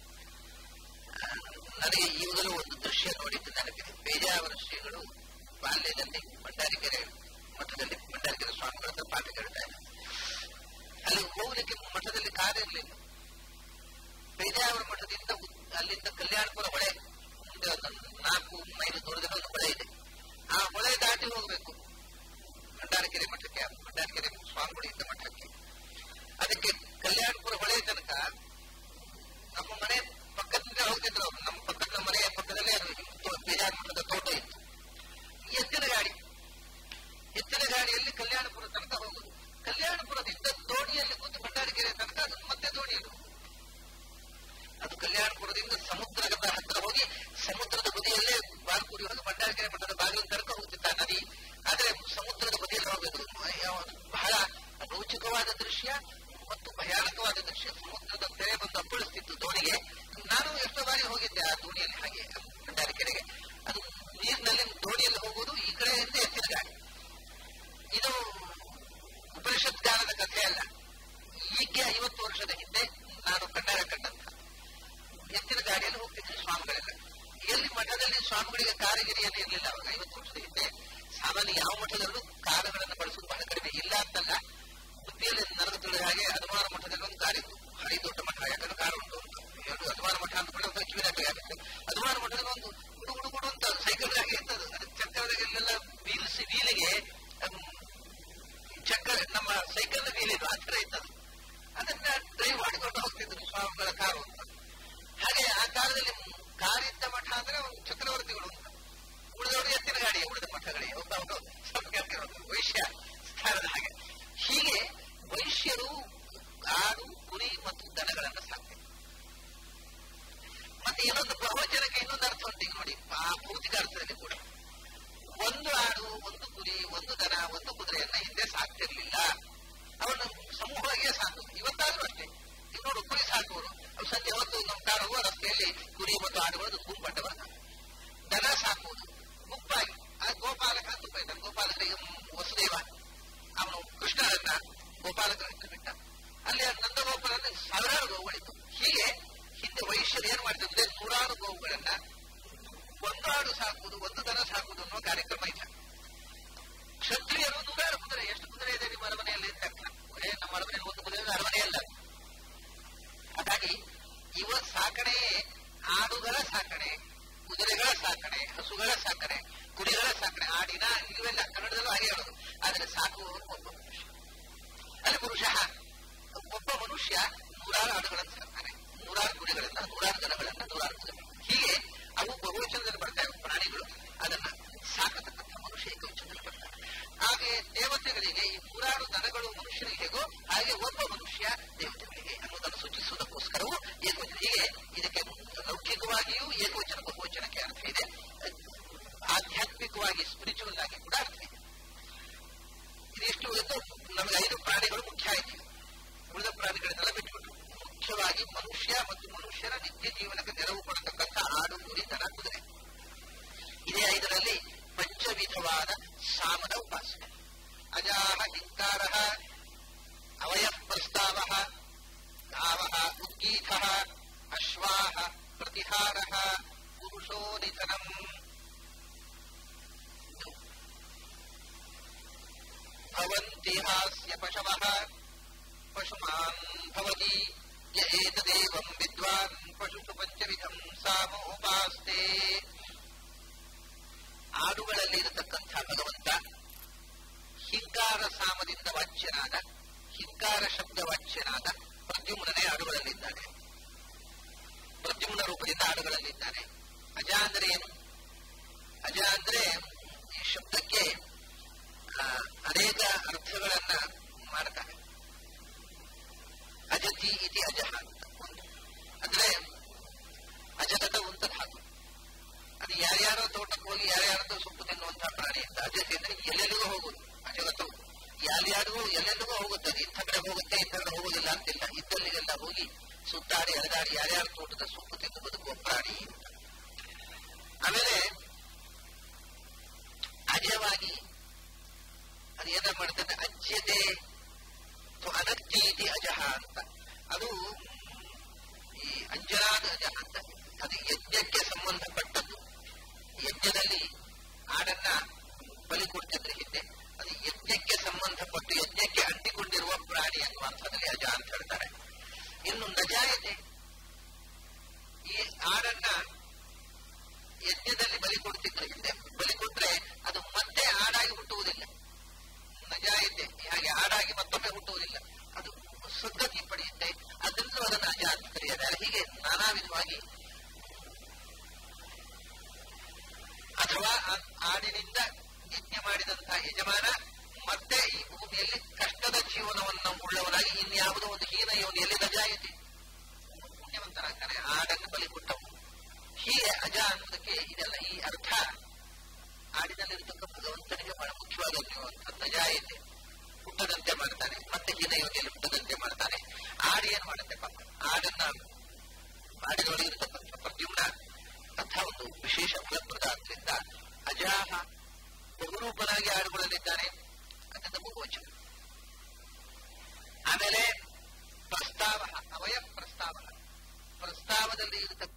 A: ಆ, ನನಗೆ ಈಗಲೂ ಒಂದು ದೃಶ್ಯ ನೋಡಿದ್ದು ನೆನಪಿದೆ ಬೇಜಾವರ ಶ್ರೀಗಳು ಬಾಲ್ಯದಲ್ಲಿ ಭಂಡಾರಿಕೆರೆ ಮಠದಲ್ಲಿ ಭಂಡಾರಿಕೆರೆ ಸ್ವಾಮಿಗಳ ಹತ್ರ ಪಾಠ ಕೇಳ್ತಾ ಇದ್ದಾರೆ ಅಲ್ಲಿ ಹೋಗ್ಲಿಕ್ಕೆ ಮಠದಲ್ಲಿ ಕಾರ್ ಇರಲಿಲ್ಲ ಬೇಜಾವರ ಮಠದಿಂದ ಉತ್- ಅಲ್ಲಿಂದ ಕಲ್ಯಾಣಪುರ ಹೊಳೆ ಮುಂದೆ ಒಂದು ನಾಲ್ಕು ಮೈಲು ದೂರದಲ್ಲಿ ಒಂದು ಹೊಳೆ ಇದೆ ಆ ಹೊಳೆ ದಾಟಿ ಹೋಗ್ಬೇಕು ಭಂಡಾರಕೆರೆ ಮಠಕ್ಕೆ ಭಂಡಾರಕೆರೆ ಸ್ವಾಮಿಗಳು ಇದ್ದ ಮಠಕ್ಕೆ ಅದಕ್ಕೆ ಕಲ್ಯಾಣಪುರ ಹೊಳೆ ತನಕ ನಮ್ಮ ಮನೆ ಪಕ್ಕದಿಂದ ಹೋಗ್ತಿದ್ರು ಅವ್ರು. ನಮ್ಮ ಪಕ್ಕದ ಮನೆಯ ಪಕ್ಕದಲ್ಲೇ ಅದು ತೋ- ಬೇಜಾರ್ ಮಠದ ತೋಟ ಇತ್ತು ಎತ್ತಿನ ಗಾಡಿ ಎತ್ತಿನ ಗಾಡಿಯಲ್ಲಿ ಕಲ್ಯಾಣಪುರ ತನಕ ಹೋಗುದು ಕಲ್ಯಾಣಪುರದಿಂದ ದೋಣಿಯಲ್ಲಿ ಕೂತು ಭಂಡಾರಕೆರೆ ತನಕ ಅದು ಮತ್ತೆ ದೋಣಿಯಲ್ಲಿ ಹೋಗುದು. ಅದು ಕಲ್ಯಾಣಪುರದಿಂದ ಸಮುದ್ರದ ಹತ್ರ ಹೋಗಿ ಸಮುದ್ರದ ಬದಿಯಲ್ಲೇ ಬಾಲ್ಕುರಿ ಹೋಗಿ ಭಂಡಾರಕೆರೆ ಮಠದ ಬಾಗಿಲಿನ ತನಕ ಹೋಗ್ತಿದ್ದ ನದಿ ಆದ್ರೆ ಸಮುದ್ರದ ಬದಿಯಲ್ಲಿ ಹೋಗಬೇಕು ಯಾವ- ಬಹಳ ರೋಚಕವಾದ ದೃಶ್ಯ ಮತ್ತು ಭಯಾನಕವಾದ ದೃಶ್ಯ ಸಮುದ್ರದ ತೆರೆ ಬಂದು ಅಪ್ಪಳಿಸ್ತಿತ್ತು ದೋಣಿಗೆ ನಾನು ಎಷ್ಟೋ ಬಾರಿ ಹೋಗಿದ್ದೆ ಆ ದೋಣಿಯಲ್ಲಿ ಹಾಗೆ ಭಂಡಾರಕೆರೆಗೆ ಅದು ನೀರಿನಲ್ಲಿ ದೋಣಿಯಲ್ಲಿ ಹೋಗುವುದು ಈ ಕಡೆಯಿಂದ ಎತ್ತಿನ ಗಾಡಿ ಇದು ಉಪನಿಷತ್ ಕಾಲದ ಕಥೆ ಅಲ್ಲ ಈಗ್ಗೆ ಐವತ್ತು ವರ್ಷದ ಹಿಂದೆ ನಾನು ಕಣ್ಣಾರ ಕಂಡಂತ ಎತ್ತಿನ ಗಾಡಿಯಲ್ಲಿ ಹೋಗ್ತಿದ್ರು ಸ್ವಾಮಿಗಳೆಲ್ಲ ಎಲ್ಲಿ ಮಠದಲ್ಲಿ ಸ್ವಾಮಿಗಳಿಗೆ ಕಾರಿಗಿರಿಯಲ್ಲಿ ಇರಲಿಲ್ಲ ಅವಾಗ ಐವತ್ತು ವರ್ಷದ ಹಿಂದೆ ಸಾಮಾನ್ಯ ಯಾವ ಮಠದಲ್ಲೂ ಕಾರುಗಳನ್ನು ಬಳಸುವುದು ಬಹಳ ಕಡಿಮೆ ಇಲ್ಲ ಅಂತಲ್ಲ ಬುದ್ಧಿಯಲ್ಲಿ ನನಗೆ ತಿಳಿದ ಹಾಗೆ ಹನುಮಾನ ಮಠದಲ್ಲಿ ಒಂದು ಕಾರಿತ್ತು ಹಳಿ ದೊಡ್ಡ ಮಠ ಯಾಕಂದ್ರೆ ಕಾರು ಉಂಟು ಅಂತ ಎರಡು ಹನುಮಾನ ಮಠ ಅಂತ ಬಿಡೋದು ಕಿವಿನಾಗಬೇಕು ಹನುಮಾನ ಮಠದಲ್ಲಿ ಒಂದು ಗುಡು ಗುಡು ಗುಡು ಅಂತ ಸೈಕಲ್ ಹಾಗೆ ಇರ್ತದೆ ಅದು ಚಕ್ರದಾಗೆಲ್ಲ ವೀಲ್ಸಿ ವೀಲಿಗೆ ಅಮ್, ಚಕ್ರ ನಮ್ಮ ಸೈಕಲ್ ವೀಲಿದು ಆ ಥರ ಇತ್ತದು ಅದನ್ನ ಡ್ರೈವ್ ಮಾಡಿಕೊಂಡು ಹೋಗ್ತಿದ್ರು ಸ್ವಾಮಿಗಳ ಕಾರು ಅಂತ ಹಾಗೆ ಆ ಕಾಲದಲ್ಲಿ ಕಾರಿದ್ದ ಮಠ ಅಂದ್ರೆ ಒಂದು ಚಕ್ರವರ್ತಿಗಳು ಅಂತ ಉಳಿದವರು ಎತ್ತಿನ ಗಾಡಿ ಉಳಿದ ಮಠಗಳಿಗೆ ಒಬ್ಬ ಅವನು ಸ್ವಲ್ಪ ವೈಶ್ಯ ಸ್ಥಾನದ ಹಾಗೆ ಹೀಗೆ ವೈಶ್ಯರು ಆಡು ಕುರಿ ಮತ್ತು ದನಗಳನ್ನು ಸಾಕ್ತಾರೆ ಮತ್ತೆ ಇನ್ನೊಂದು ಬಹುವಚನಕ್ಕೆ ಇನ್ನೊಂದು ಅರ್ಥ ಉಂಟು ಈಗ ನೋಡಿ ಆ ಭೌತಿಕ ಅರ್ಥದಲ್ಲಿ ಕೂಡ ಒಂದು ಆಡು ಒಂದು ಕುರಿ ಒಂದು ದನ ಒಂದು ಕುದುರೆಯನ್ನ ಹಿಂದೆ ಸಾಕ್ತಿರ್ಲಿಲ್ಲ ಅವನು ಸಮೂಹವಾಗಿಯೇ ಸಾಕುದು ಇವತ್ತಾದ್ರೂ ಅಷ್ಟೇ ಈಗ ನೋಡು ಕುರಿ ಸಾಕುವರು ಅವ್ರು ಸಂಜೆ ಹೊತ್ತು ನಮ್ಮ ಕಾರ್ ಹೋಗುವ ರಸ್ತೆಯಲ್ಲಿ ಕುರಿ ಮತ್ತು ಆಡುಗಳು ಗುಂಪಟ್ಟ ಬರ್ತಾರೆ ದನ ಸಾಕುವುದು ಗುಂಪಾಗಿ ಆ ಗೋಪಾಲಕ ಅಂತ ಒಬ್ಬ ಇದ್ದಾನೆ ಗೋಪಾಲಕರಿಗೆ ವಸುದೇವ ಅವನು ಕೃಷ್ಣರನ್ನ ಗೋಪಾಲಕರನ್ನ ಬಿಟ್ಟ ಅಲ್ಲಿ ಆ ನಂದಗೋಪಾಲನ ಸಾವಿರಾರು ಗೋವುಗಳಿತ್ತು ಹೀಗೆ ಹಿಂದೆ ವೈಶ್ಯರು ಏನ್ ಮಾಡ್ತಿದ್ರೆ ನೂರಾರು ಗೋವುಗಳನ್ನ ಒಂದು ಆಡು ಸಾಕುವುದು ಒಂದು ದನ ಸಾಕುವುದು ಅನ್ನೋ ಕಾರ್ಯಕ್ರಮ ಇಲ್ಲ ಕ್ಷತ್ರಿಯರು ನೂರಾರು ಕುದುರೆ ಎಷ್ಟು ಕುದುರೆ ಇದೆ ನಿಮ್ಮ ಅರಮನೆಯಲ್ಲಿ ಅಂತ ಕುದುರೆ ನಮ್ಮ ಅರಮನೆಯಲ್ಲಿ ಒಂದು ಕುದುರೆ ಅಂದ್ರೆ ಅರಮನೆ ಅಲ್ಲ ಹಾಗಾಗಿ ಇವ ಸಾಕಣೆ ಆಡುಗಳ ಸಾಕಣೆ ಕುದುರೆಗಳ ಸಾಕಣೆ ಹಸುಗಳ ಸಾಕಣೆ ಕುರಿಗಳ ಸಾಕಣೆ ಆಡಿನ ಇವೆಲ್ಲ ಕನ್ನಡದಲ್ಲೂ ಹಾಗೆ ಹೇಳೋದು ಆದ್ರೆ ಸಾಕುವವರು ಒಬ್ಬ ಮನುಷ್ಯ ಅಲ್ಲಿ ಪುರುಷ ಒಬ್ಬ ಮನುಷ್ಯ ನೂರಾರು ಆಡುಗಳನ್ನು ಸಾಕ್ತಾನೆ ನೂರಾರು ಕುರಿಗಳನ್ನ ನೂರಾರು ದನಗಳನ್ನ ನೂರಾರು ಕುದುರೆ ಹೀಗೆ ಅವು ಬಹುವಚನದಲ್ಲಿ ಬರ್ತಾವೆ ಪ್ರಾಣಿಗಳು ಅದನ್ನ ಸಾಕತಕ್ಕಂಥ ಮನುಷ್ಯ ಏಕವಚನದಲ್ಲಿ ಬರ್ತಾರೆ ಹಾಗೆ ದೇವತೆಗಳಿಗೆ ಈ ನೂರಾರು ದನಗಳು ಮನುಷ್ಯರಿಗೆ ಹೇಗೋ ಹಾಗೆ ಒಬ್ಬ ಮನುಷ್ಯ ದೇವತೆಗಳಿಗೆ ಅನ್ನೋದನ್ನು ಸೂಚಿಸುವುದಕ್ಕೋಸ್ಕರವೂ ಏಕವಚನ ಹೀಗೆ ಇದಕ್ಕೆ ಲೌಕಿಕವಾಗಿಯೂ ಏಕವಚನ ಬಹುವಚನಕ್ಕೆ ಅರ್ಥ ಇದೆ ಆಧ್ಯಾತ್ಮಿಕವಾಗಿ ಸ್ಪಿರಿಚುವಲ್ ಆಗಿ ಕೂಡ ಅರ್ಥ ಇದೆ ಇದಿಷ್ಟು ಎಂದು ನಮಗೆ ಐದು ಪ್ರಾಣಿಗಳು ಮುಖ್ಯ ಆಯ್ತು ಉಳಿದ ಪ್ರಾಣಿಗಳನ್ನೆಲ್ಲ ಬಿಟ್ಟುಬಿಟ್ಟು ಮುಖ್ಯವಾಗಿ ಮನುಷ್ಯ ಮತ್ತು ಮನುಷ್ಯರ ನಿತ್ಯ ಜೀವನಕ್ಕೆ ನೆರವು ಕೊಡತಕ್ಕಂಥ ಆಡು ಕುರಿ ದನ ಕುದುರೆ ಇದೇ ಐದರಲ್ಲಿ ಪಂಚವಿಧವಾದ ಸಾಮದ ಉಪಾಸನೆ ಅಜಾಹ ಹಿಂಕಾರ ಅವಯ ಪ್ರಸ್ತಾವ ಗಾವ ಉದ್ಗೀತ ಅಶ್ವಾ ಪ್ರತಿಹಾರ ಪುರುಷೋ ನಿಧನಂ ಭವಂತಿ ಹಾಸ್ಯ ಪಶವಃ ಪಶುಮಾನ್ ಭವತಿ ಯ ಏತದೇವಂ ವಿದ್ವಾನ್ ಪಶುಷು ಪಂಚವಿಧಂ ಸಾಮೋಪಾಸ್ತೆ ಆಡುಗಳಲ್ಲಿ ಇರತಕ್ಕಂಥ ಭಗವಂತ ಹಿಂಕಾರ ಸಾಮದಿಂದ ವಾಚ್ಯನಾದ ಹಿಂಕಾರ ಶಬ್ದ ವಾಚ್ಯನಾದ ಪ್ರದ್ಯುಮ್ನೇ ಆಡುಗಳಲ್ಲಿದ್ದಾನೆ ಪ್ರದ್ಯುಮ್ನ ರೂಪದಿಂದ ಆಡುಗಳಲ್ಲಿದ್ದಾನೆ ಅಜ ಅಂದ್ರೆ ಏನು ಅಜ ಅಂದ್ರೆ ಈ ಶಬ್ದಕ್ಕೆ ಆ, ಅನೇಕ ಅರ್ಥಗಳನ್ನ ಮಾಡ್ತಾರೆ ಅಜತಿ ಇತಿ ಅಜಹ ಅಂತ ಒಂದು ಅಂದ್ರೆ ಅಜಗತ ಉಂಟ ಧಾತು ಅದು ಯಾರ್ಯಾರೋ ತೋಟಕ್ಕೆ ಹೋಗಿ ಯಾರ್ಯಾರದೋ ಸೊಪ್ಪು ತಿನ್ನುವಂತಹ ಪ್ರಾಣಿ ಅಂತ ಅಜತಿ ಅಂದ್ರೆ ಎಲ್ಲೆಲ್ಲಿಗೂ ಹೋಗುದು ಅಜಗತವು ಯಾರ್ಯಾರಿಗೂ ಎಲ್ಲೆಲ್ಲಿಗೂ ಹೋಗುತ್ತೆ ಅದು ಇಂಥ ಕಡೆ ಹೋಗುತ್ತೆ ಇಂಥ ಕಡೆ ಹೋಗುದಿಲ್ಲ ಅಂತಿಲ್ಲ ಇದ್ದಲ್ಲಿಗೆಲ್ಲ ಹೋಗಿ ಸುತ್ತಾಡಿ ಅಲೆದಾಡಿ ಯಾರ್ಯಾರ ತೋಟದ ಸೊಪ್ಪು ತಿಂದು ಬದುಕುವ ಪ್ರಾಣಿ ಅಂತ ಆಮೇಲೆ ಅಜವಾಗಿ ಅದು ಏನ ಮಾಡ್ತದೆ ಅಜ್ಯತೆ ಅನತ್ಯೀತಿ ಅಜಹ ಅಂತ ಅದು ಈ ಅಂಜನಾದ ಅಜಹ ಅಂತ ಅದು ಯಜ್ಞಕ್ಕೆ ಸಂಬಂಧಪಟ್ಟದ್ದು ಯಜ್ಞದಲ್ಲಿ ಆಡನ್ನ ಬಲಿ ಕೊಡ್ತಿದ್ರೆ ಹಿಂದೆ ಅದು ಯಜ್ಞಕ್ಕೆ ಸಂಬಂಧಪಟ್ಟು ಯಜ್ಞಕ್ಕೆ ಅಂಟಿಕೊಂಡಿರುವ ಪ್ರಾಣಿ ಅನ್ನುವ ಅರ್ಥದಲ್ಲಿ ಅಜ ಅಂತ ಹೇಳ್ತಾರೆ ಇನ್ನು ನಜಾಯತೆ ಈ ಆಡನ್ನ ಯಜ್ಞದಲ್ಲಿ ಬಲಿ ಕೊಡ್ತಿದ್ರು ಹಿಂದೆ ಬಲಿ ಕೊಟ್ರೆ ಅದು ಮತ್ತೆ ಆಡಾಗಿ ಹುಟ್ಟುವುದಿಲ್ಲ ನಜಾಯತೆ ಹಾಗೆ ಆಡಾಗಿ ಮತ್ತೊಮ್ಮೆ ಹುಟ್ಟುವುದಿಲ್ಲ ಅದು ಸದ್ಗತಿ ಪಡೆಯುತ್ತೆ ಅದರಿಂದ ಅದನ್ನು ಅಜ ಅಂತ ಕರೆಯದ್ದಾರೆ ಹೀಗೆ ನಾನಾ ವಿಧವಾಗಿ ಅಥವಾ ಆಡಿನಿಂದ ಯಜ್ಞ ಮಾಡಿದಂತಹ ಯಜಮಾನ ಮತ್ತೆ ಈ ಭೂಮಿಯಲ್ಲಿ ಕಷ್ಟದ ಜೀವನವನ್ನು ಉಳ್ಳವನಾಗಿ ಇನ್ಯಾವುದೋ ಒಂದು ಹೀನ ಯೋನಿಯಲ್ಲಿ ನಜಾಯತೆ ಪುಣ್ಯವಂತನಾಗ್ತಾನೆ ಆಡನ್ನು ಬಲಿ ಕೊಟ್ಟವು ಹೀಗೆ ಅಜ ಅನ್ನೋದಕ್ಕೆ ಇದೆಲ್ಲ ಈ ಅರ್ಥ ಆಡಿನಲ್ಲಿರ್ತಕ್ಕ ಭಗವಂತನಿಗೆ ಬಹಳ ಮುಖ್ಯವಾದದ್ದು ಅಂತ ನಜಾಯತೆ ಹುಟ್ಟದಂತೆ ಮಾಡ್ತಾನೆ ಮತ್ತೆ ಹೀನ ಯೋನಿಯಲ್ಲಿ ಹುಟ್ಟದಂತೆ ಮಾಡ್ತಾನೆ ಆಡಿ ಏನ್ ಮಾಡುತ್ತೆ ಪಾಪ ಆಡನ್ನ ಆಡಿನೊಳಗಿರ್ತಕ್ಕಂಥ ಪ್ರದ್ಯುಮ್ನ ಅಂಥ ಒಂದು ವಿಶೇಷ ಫಲಪ್ರದ ಆದ್ದರಿಂದ ಅಜಾಹ ಬಹುರೂಪನಾಗಿ ಆಡುಗಳಲ್ಲಿದ್ದಾನೆ ಅತ್ಯಂತ ಬಹುವಚನ ಆಮೇಲೆ ಪ್ರಸ್ತಾವ ಅವಯ ಪ್ರಸ್ತಾವ ಪ್ರಸ್ತಾವದಲ್ಲಿ ಇರತಕ್ಕ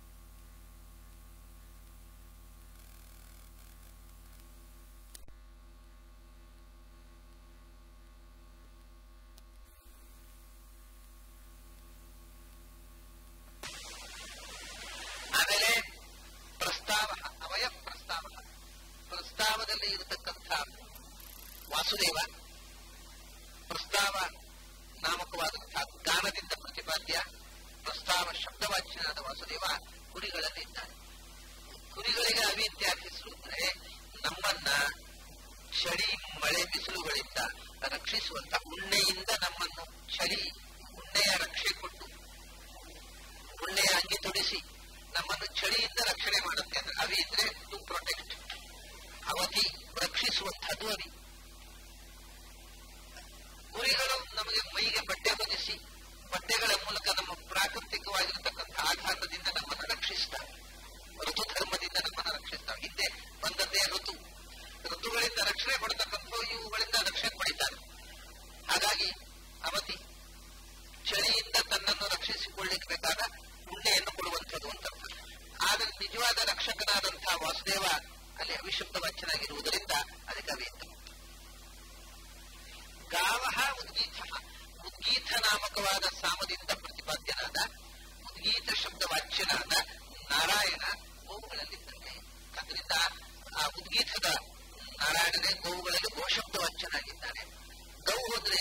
A: ಆಮೇಲೆ ಪ್ರಸ್ತಾವ ಅವಯ ಪ್ರಸ್ತಾವ ಪ್ರಸ್ತಾವದಲ್ಲಿ ಇರತಕ್ಕಂಥ ವಾಸುದೇವ ಪ್ರಸ್ತಾವ ನಾಮಕವಾದಂತಹ ಗಾನದಿಂದ ಪ್ರತಿಪಾದ್ಯ ಪ್ರಸ್ತಾವ ಶಬ್ದವಾಚ್ಯನಾದ ವಾಸುದೇವ ಕುರಿಗಳಲ್ಲಿ ಇದ್ದಾನೆ ಕುರಿಗಳಿಗೆ ಅವಿದ್ಯಾರ್ಥಿ ಹೆಸರು ಅಂದ್ರೆ ನಮ್ಮನ್ನ ಚಳಿ ಮಳೆ ಬಿಸಿಲುಗಳಿಂದ ರಕ್ಷಿಸುವಂತ ಉಣ್ಣೆಯಿಂದ ನಮ್ಮನ್ನು ಚಳಿ ಉಣ್ಣೆಯ ರಕ್ಷೆ ಕೊಟ್ಟು ಉಣ್ಣೆಯ ಅಂಗಿ ತೊಡಿಸಿ ನಮ್ಮನ್ನು ಚಳಿಯಿಂದ ರಕ್ಷಣೆ ಮಾಡುತ್ತೆ ಅಂದ್ರೆ ಅವಿ ಇದ್ರೆ ಟು ಪ್ರೊಟೆಕ್ಟ್ ಅವಧಿ ರಕ್ಷಿಸುವಂತಹದ್ದು ಅವಿ ಕುರಿಗಳು ನಮಗೆ ಮೈಗೆ ಬಟ್ಟೆ ಹೊದಿಸಿ ಬಟ್ಟೆಗಳ ಮೂಲಕ ನಮ್ಮ ಪ್ರಾಕೃತಿಕವಾಗಿರತಕ್ಕಂಥ ಆಘಾತದಿಂದ ನಮ್ಮನ್ನು ರಕ್ಷಿಸ್ತಾರೆ ಋತು ಧರ್ಮದಿಂದ ನಮ್ಮನ್ನು ರಕ್ಷಿಸ್ತಾರೆ ಹಿಂದೆ ಬಂದದ್ದೇ ಋತು ಋತುಗಳಿಂದ ರಕ್ಷಣೆ ಪಡತಕ್ಕಂಥ ಇವುಗಳಿಂದ ರಕ್ಷಣೆ ಪಡಿತಾರೆ ಹಾಗಾಗಿ ಅವಧಿ ಚಳಿಯಿಂದ ತನ್ನನ್ನು ರಕ್ಷಿಸಿಕೊಳ್ಳಿಕ್ಕೆ ಬೇಕಾದ ಉಣ್ಣೆಯನ್ನು ಕೊಡುವಂಥದ್ದು ಅಂತ ಆದರೆ ನಿಜವಾದ ರಕ್ಷಕನಾದಂತಹ ವಾಸುದೇವ ಅಲ್ಲಿ ಅವಿಶಬ್ದ ವಾಚ್ಯನಾಗಿರುವುದರಿಂದ ಅದಕ್ಕೆ ಅವಿಂತ ಗಾವ ಉದ್ಗೀತ ಉದ್ಗೀತ ನಾಮಕವಾದ ಸಾಮದಿಂದ ಪ್ರತಿಪಾದ್ಯನಾದ ಉದ್ಗೀತ ಶಬ್ದ ವಾಚ್ಯನಾದ ನಾರಾಯಣ ಗೋವುಗಳಲ್ಲಿದ್ದಾನೆ ಅದರಿಂದ ಆ ಉದ್ಗೀತದ ನಾರಾಯಣನೇ ಗೋವುಗಳಲ್ಲಿ ಗೋಶಬ್ದ ವಾಚ್ಯನಾಗಿದ್ದಾನೆ ಗೌ ಹೋದ್ರೆ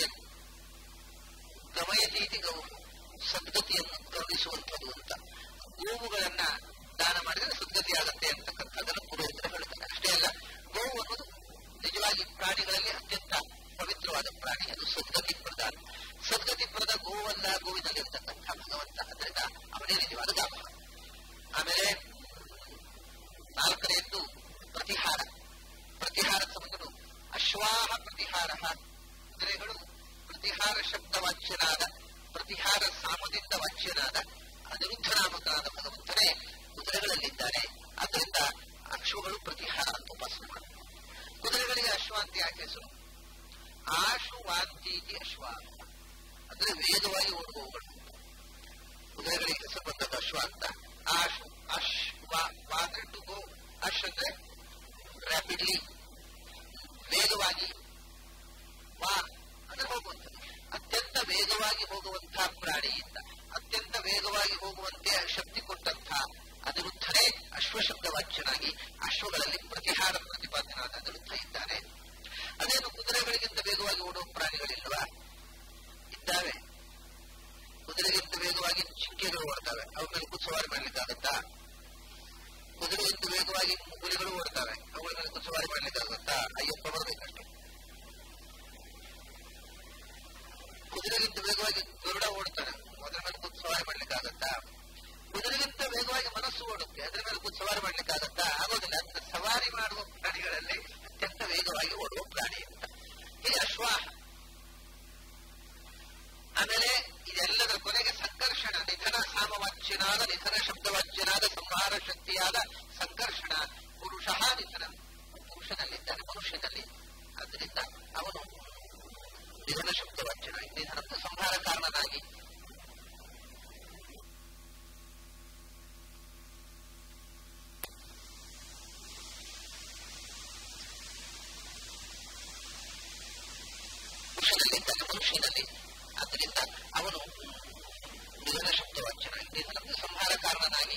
A: ಗಮಯತೀತಿ ಗೌ ಸದ್ಗತಿಯನ್ನು ಕರುಣಿಸುವಂಥದ್ದು ಅಂತ ಗೋವುಗಳನ್ನ ದಾನ ಮಾಡಿದರೆ ಸದ್ಗತಿ ಆಗುತ್ತೆ ಅಂತಕ್ಕಂಥದ್ದನ್ನು ಪುರೋಹಿತರು ಹೇಳ್ತಾರೆ ಅಷ್ಟೇ ಅಲ್ಲ ಗೋವು ಅನ್ನೋದು ನಿಜವಾಗಿ ಪ್ರಾಣಿಗಳಲ್ಲಿ ಅತ್ಯಂತ ಪವಿತ್ರವಾದ ಪ್ರಾಣಿ ಅದು ಸದ್ಗತಿ ಪ್ರಧಾನ ಸದ್ಗತಿ ಪ್ರದ ಗೋವಲ್ಲ ಗೋವಿನಲ್ಲಿರ್ತಕ್ಕಂಥ ಭಗವಂತ ಅದರಿಂದ ಅವನೇ ನಿಜವಾದ ಗಾಮ ಆಮೇಲೆ ನಾಲ್ಕನೆಯದ್ದು ಪ್ರತಿಹಾರ ಪ್ರತಿಹಾರ ಸಮುದ್ರು ಅಶ್ವಾಹ ಪ್ರತಿಹಾರ ಕುದುರೆಗಳು ಪ್ರತಿಹಾರ ಶಬ್ದ ವಾಚ್ಯನಾದ ಪ್ರತಿಹಾರ ಸಾಮದಿಂದ ವಾಚ್ಯನಾದ ಅನಿರುದ್ಧ ನಾಮಕನಾದ ಭಗವಂತನೇ ಕುದುರೆಗಳಲ್ಲಿದ್ದಾನೆ ಆದ್ದರಿಂದ ಅಶ್ವಗಳು ಪ್ರತಿಹಾರ ಅಂತ ಉಪಾಸನೆ ಮಾಡುತ್ತೆ ಕುದುರೆಗಳಿಗೆ ಅಶ್ವ ಅಂತ ಯಾಕೆ ಹೆಸರು ಆಶು ವಾಂತೀತಿ ಅಶ್ವ ಅಂದ್ರೆ ವೇಗವಾಗಿ ಓಡುವವುಗಳು ಕುದುರೆಗಳಿಗೆ ಹೆಸರು ಬಂದದ್ದು ಅಶ್ವ ಅಂತ ಆಶು ಅಶ್ ವಾ ಅಂದ್ರೆ ಟು ಗೋ ಅಶ್ ಅಂದ್ರೆ ರ್ಯಾಪಿಡ್ಲಿ ವೇಗವಾಗಿ ವಾ ಅಂದ್ರೆ ಹೋಗುವಂಥದ್ದು ಅತ್ಯಂತ ವೇಗವಾಗಿ ಹೋಗುವಂತಹ ಪ್ರಾಣಿ ಅಂತ ಅತ್ಯಂತ ವೇಗವಾಗಿ ಹೋಗುವಂತೆ ಶಕ್ತಿ ಕೊಟ್ಟಂತಹ ಅನಿರುದ್ಧನೇ ಅಶ್ವಶಬ್ದ ವಾಚ್ಯನಾಗಿ ಅಶ್ವಗಳಲ್ಲಿ ಪ್ರತಿಹಾರ ಪ್ರತಿಪಾದನಾದ ಅನಿರುದ್ಧ ಇದ್ದಾನೆ ಅದೇನು ಕುದುರೆಗಳಿಗಿಂತ ವೇಗವಾಗಿ ಓಡುವ ಪ್ರಾಣಿಗಳಿಲ್ವಾ ಇದ್ದಾವೆ ಕುದುರೆಗಿಂತ ವೇಗವಾಗಿ ಜಿಂಕೆಗಳು ಓಡ್ತವೆ ಅವ ಮೇಲೆ ಕುಸವಾರಿ ಮಾಡ್ಲಿಕ್ಕಾಗತ್ತಾ ಕುದುರೆಗಿಂತ ವೇಗವಾಗಿ ಹುಲಿಗಳು ಓಡ್ತವೆ ಅವುಗಳ ಮೇಲೆ ಕುಸವಾರಿ ಮಾಡ್ಲಿಕ್ಕಾಗುತ್ತಾ ಅಯ್ಯಪ್ಪ ಬರಬೇಕಷ್ಟೇ ಕುದುರೆಗಿಂತ ವೇಗವಾಗಿ ಗರುಡ ಓಡ್ತಾನೆ ಅದರ ಮೇಲೆ ಕೂತು ಸವಾರಿ ಮಾಡ್ಲಿಕ್ಕಾಗತ್ತಾ ಕುದುರೆಗಿಂತ ವೇಗವಾಗಿ ಮನಸ್ಸು ಓಡುತ್ತೆ ಅದರ ಮೇಲೆ ಕೂತು ಸವಾರಿ ಮಾಡ್ಲಿಕ್ಕಾಗತ್ತಾ ಆಗೋದಿಲ್ಲ ಅಂದ್ರೆ ಸವಾರಿ ಮಾಡುವ ಪ್ರಾಣಿಗಳಲ್ಲಿ ಅತ್ಯಂತ ವೇಗವಾಗಿ ಓಡುವ ಪ್ರಾಣಿ ಅಂತ ಹೀಗೆ ಅಶ್ವಾಹ ಆಮೇಲೆ ಇದೆಲ್ಲದರ ಕೊನೆಗೆ ಸಂಕರ್ಷಣ ನಿಧನ ಸಾಮವಾಚ್ಯನಾದ ನಿಧನ ಶಬ್ದವಾಚ್ಯನಾದ ಸಂಹಾರ ಶಕ್ತಿಯಾದ ಸಂಕರ್ಷಣ ಪುರುಷ ನಿಧನ ಪುರುಷನಲ್ಲಿದ್ದಾನೆ ಮನುಷ್ಯನಲ್ಲಿ ಆದ್ದರಿಂದ ಅವನು ನಿಧನ ಶಬ್ದವಾಚ್ಯನಾಗಿ ನಿಧನದ ಸಂಹಾರ ಕಾರಣನಾಗಿ ಪುರುಷನಲ್ಲಿದ್ದಾನೆ ಮನುಷ್ಯನಲ್ಲಿ ಆದ್ದರಿಂದ ಅವನು ನಿಧನ ಶಬ್ದವಾಚ್ಯನಾಗಿ ನಿಧನದ ಸಂಹಾರ ಕಾರಣನಾಗಿ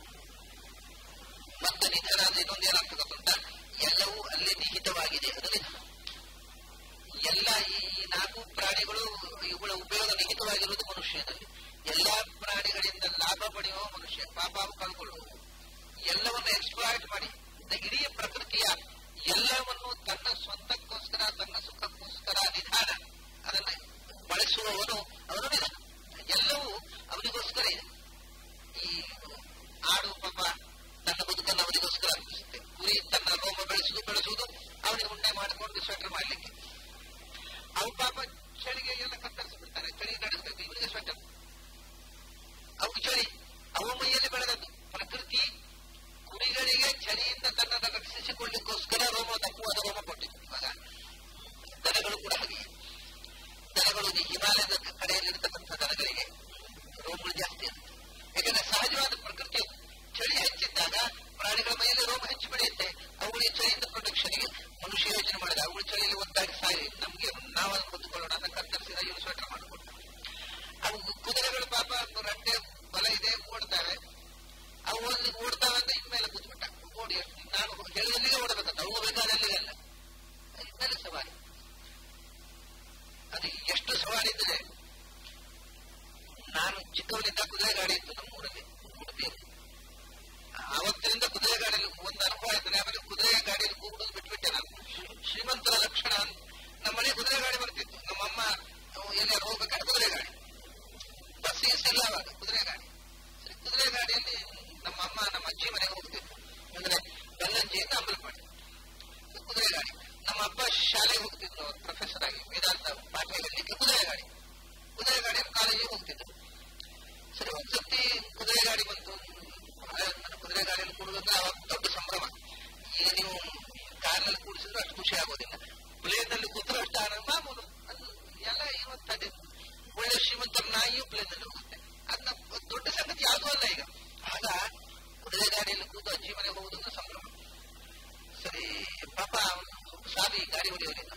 A: ಮತ್ತೆ ನಿಧನ ಅಂದ್ರೆ ಇನ್ನೊಂದು ಏನರ್ಥ ಗೊತ್ತುಂಟ ಎಲ್ಲವೂ ಅಲ್ಲಿ ನಿಹಿತವಾಗಿದೆ ಅದು ನಿಧನ ಎಲ್ಲ ಈ ನಾಲ್ಕು ಪ್ರಾಣಿಗಳು ಇವುಗಳ ಉಪಯೋಗ ನಿಹಿತವಾಗಿರುವುದು ಮನುಷ್ಯನಲ್ಲಿ ಎಲ್ಲಾ ಪ್ರಾಣಿಗಳಿಂದ ಲಾಭ ಪಡೆಯುವ ಮನುಷ್ಯ ಪಾಪ ಕಳ್ಕೊಳ್ಳುವುದು ಎಲ್ಲವನ್ನು ಎಕ್ಸ್ಪ್ಲಾಯ್ಟ್ ಮಾಡಿ ಇಡೀ ಪ್ರಕೃತಿಯ ಎಲ್ಲವನ್ನು ತನ್ನ ಸ್ವಂತಕ್ಕೋಸ್ಕರ ತನ್ನ ಸುಖಕ್ಕೋಸ್ಕರ ನಿಧಾನ ಅದನ್ನ ಬಳಸುವವನು ಅವನು ನಿಧಾನ ಎಲ್ಲವೂ ಅವನಿಗೋಸ್ಕರ ಇದೆ ಈ ಆಡು ಪಾಪ ತನ್ನ ಬದುಕನ್ನು ಅವನಿಗೋಸ್ಕರ ಅರ್ಪಿಸುತ್ತೆ ಕುರಿ ತನ್ನ ರೋಮ ಬೆಳೆಸುವುದು ಬೆಳೆಸುವುದು ಅವನಿಗೆ ಉಂಡೆ ಮಾಡಿಕೊಂಡು ಸ್ವೆಟರ್ ಮಾಡ್ಲಿಕ್ಕೆ ಅವು ಪಾಪ ಚಳಿಗೆ ಎಲ್ಲ ಕತ್ತರಿಸಿಬಿಡ್ತಾರೆ ಚಳಿ ನಡೆಸಬೇಕು ಇವನಿಗೆ ಸ್ವೆಟರ್ ಅವು ಚಳಿ ಅವು ಮೈಯಲ್ಲಿ ಬೆಳೆದದ್ದು ಪ್ರಕೃತಿ ಕುರಿಗಳಿಗೆ ಚಳಿಯಿಂದ ತನ್ನನ್ನು ರಕ್ಷಿಸಿಕೊಳ್ಳಿಕ್ಕೋಸ್ಕರ ರೋಮ ತಪ್ಪುವಾದ ರೋಮ ಕೊಟ್ಟಿತ್ತು ಇವಾಗ ದನಗಳು ಕೂಡ ಹಾಗೆ ದನಗಳು ಈ ಹಿಮಾಲಯದ ಕಡೆಯಲ್ಲಿರ್ತಕ್ಕಂಥ ದನಗಳಿಗೆ ರೋಮಗಳು ಜಾಸ್ತಿ ಇರುತ್ತೆ ಯಾಕಂದ್ರೆ ಸಹಜವಾದ ಪ್ರಕೃತಿ ಚಳಿ ಹೆಚ್ಚಿದ್ದಾಗ ಪ್ರಾಣಿಗಳ ಮೈಯಲ್ಲಿ ರೋಮ ಹೆಚ್ಚು ಬೆಳೆಯುತ್ತೆ ಅವುಗಳಿಗೆ ಚಳಿಯಿಂದ ಪ್ರೊಟೆಕ್ಷನ್ಗೆ ಮನುಷ್ಯ ಯೋಚನೆ ಮಾಡಿದ ಅವುಗಳು ಚಳಿಯಲ್ಲಿ ಒದ್ದಾಗಿ ಸಾಯಿ ನಮ್ಗೆ ನಾವನ್ನು ಹೊಂದಿಕೊಳ್ಳೋಣ ಅಂತ ಕತ್ತರಿಸಿದ ಇವರು ಸ್ವೆಟರ್ ಮಾಡಿಕೊಂಡು ಅವು ಕುದುರೆಗಳು ಪಾಪ ರಟ್ಟೆ ಬಲ ಇದೆ ಓಡ್ತಾವೆ ಅವು ಅಲ್ಲಿ ಓಡ್ತಾವೆ ಅಂತ ಇನ್ಮೇಲೆ ಕೂತ್ಬಿಟ್ಟ ಓಡಿ ನಾನು ಹೇಳಿದಲ್ಲಿಗೆ ಓಡಬೇಕಂತ ಅವು ಬೇಕಾದ್ರೆ ಅಲ್ಲಿಗೆಲ್ಲ ಇನ್ಮೇಲೆ ಸವಾರಿ ಅದು ಎಷ್ಟು ಸವಾರಿ ಇದ್ರೆ ನಾನು ಚಿಕ್ಕವನಿಂದ ಕುದುರೆ ಗಾಡಿ ಇತ್ತು ನಮ್ಮ ಊರಲ್ಲಿ ಉಡುಪಿಯಲ್ಲಿ ಆವತ್ತಿನಿಂದ ಕುದುರೆ ಗಾಡಿಯಲ್ಲಿ ಒಂದು ಅನುಭವ ಆಯ್ತು ಆಮೇಲೆ ಕುದುರೆ ಗಾಡಿಯಲ್ಲಿ ಕೂಗುವುದು ಬಿಟ್ಬಿಟ್ಟೆ ನಾನು ಶ್ರೀಮಂತರ ಲಕ್ಷಣ ನಮ್ಮ ಮನೆ ಕುದುರೆ ಗಾಡಿ ಬರ್ತಿತ್ತು ನಮ್ಮಮ್ಮ ಎಲ್ಲಾರು ಹೋಗ್ಬೇಕಾದ್ರೆ ಕುದುರೆ ಗಾಡಿ ಬಸ್ ಗೀಸ್ ಇಲ್ಲ ಅವಾಗ ಕುದುರೆ ಗಾಡಿ ಕುದುರೆ ಗಾಡಿಯಲ್ಲಿ ನಮ್ಮ ಅಮ್ಮ ನಮ್ಮ ಅಜ್ಜಿ ಮನೆಗೆ ಹೋಗ್ತಿತ್ತು ಅಂದ್ರೆ ಬೆಲ್ಲಂಜಿಯಿಂದ ಅಂಬಲಪಾಡಿ ಕುದುರೆ ಗಾಡಿ ನಮ್ಮ ಅಪ್ಪ ಶಾಲೆಗೆ ಹೋಗ್ತಿದ್ರು ಪ್ರೊಫೆಸರ್ ಆಗಿ ವೇದಾಂತ ಪಾಠ ಹೇಳಲಿಕ್ಕೆ ಕುದುರೆ ಗಾಡಿ ಕುದುರೆ ಗಾಡಿಯಲ್ಲಿ ಕಾಲೇಜಿಗೆ ಹೋಗ್ತಿದ್ರು ಸರಿ ಒಂದ್ಸತಿ ಕುದುರೆ ಗಾಡಿ ಬಂತು ನನ್ನ ಕುದುರೆ ಗಾಡಿಯಲ್ಲಿ ಕೂಡುವಂದ್ರೆ ಅವಾಗ ದೊಡ್ಡ ಸಂಭ್ರಮ ಈಗ ನೀವು ಕಾರ್ನಲ್ಲಿ ಕೂಡಿಸಿದ್ರೆ ಅಷ್ಟು ಖುಷಿ ಆಗೋದಿಲ್ಲ ಪ್ಲೇನಲ್ಲಿ ಕೂತ್ರೆ ಅಷ್ಟು ಆನಂದ ಮಾಮೂಲು ಅದು ಎಲ್ಲ ಇರುವಂತದ್ದು ಒಳ್ಳೆ ಶ್ರೀಮಂತರ ನಾಯಿಯು ಪ್ಲೇನಲ್ಲಿ ಹೋಗುತ್ತೆ ಅದನ್ನ ದೊಡ್ಡ ಸಂಗತಿ ಯಾವುದೂ ಅಲ್ಲ ಈಗ ಆಗ ಕುದುರೆ ಗಾಡಿಯಲ್ಲಿ ಕೂತು ಅಜ್ಜಿ ಮನೆಗೆ ಹೋಗುವುದು ಸಂಭ್ರಮ ಸರಿ ಪಾಪ ಸಾಲಿ ಗಾಡಿ ಹೊಡೆಯೋರಿದ್ದ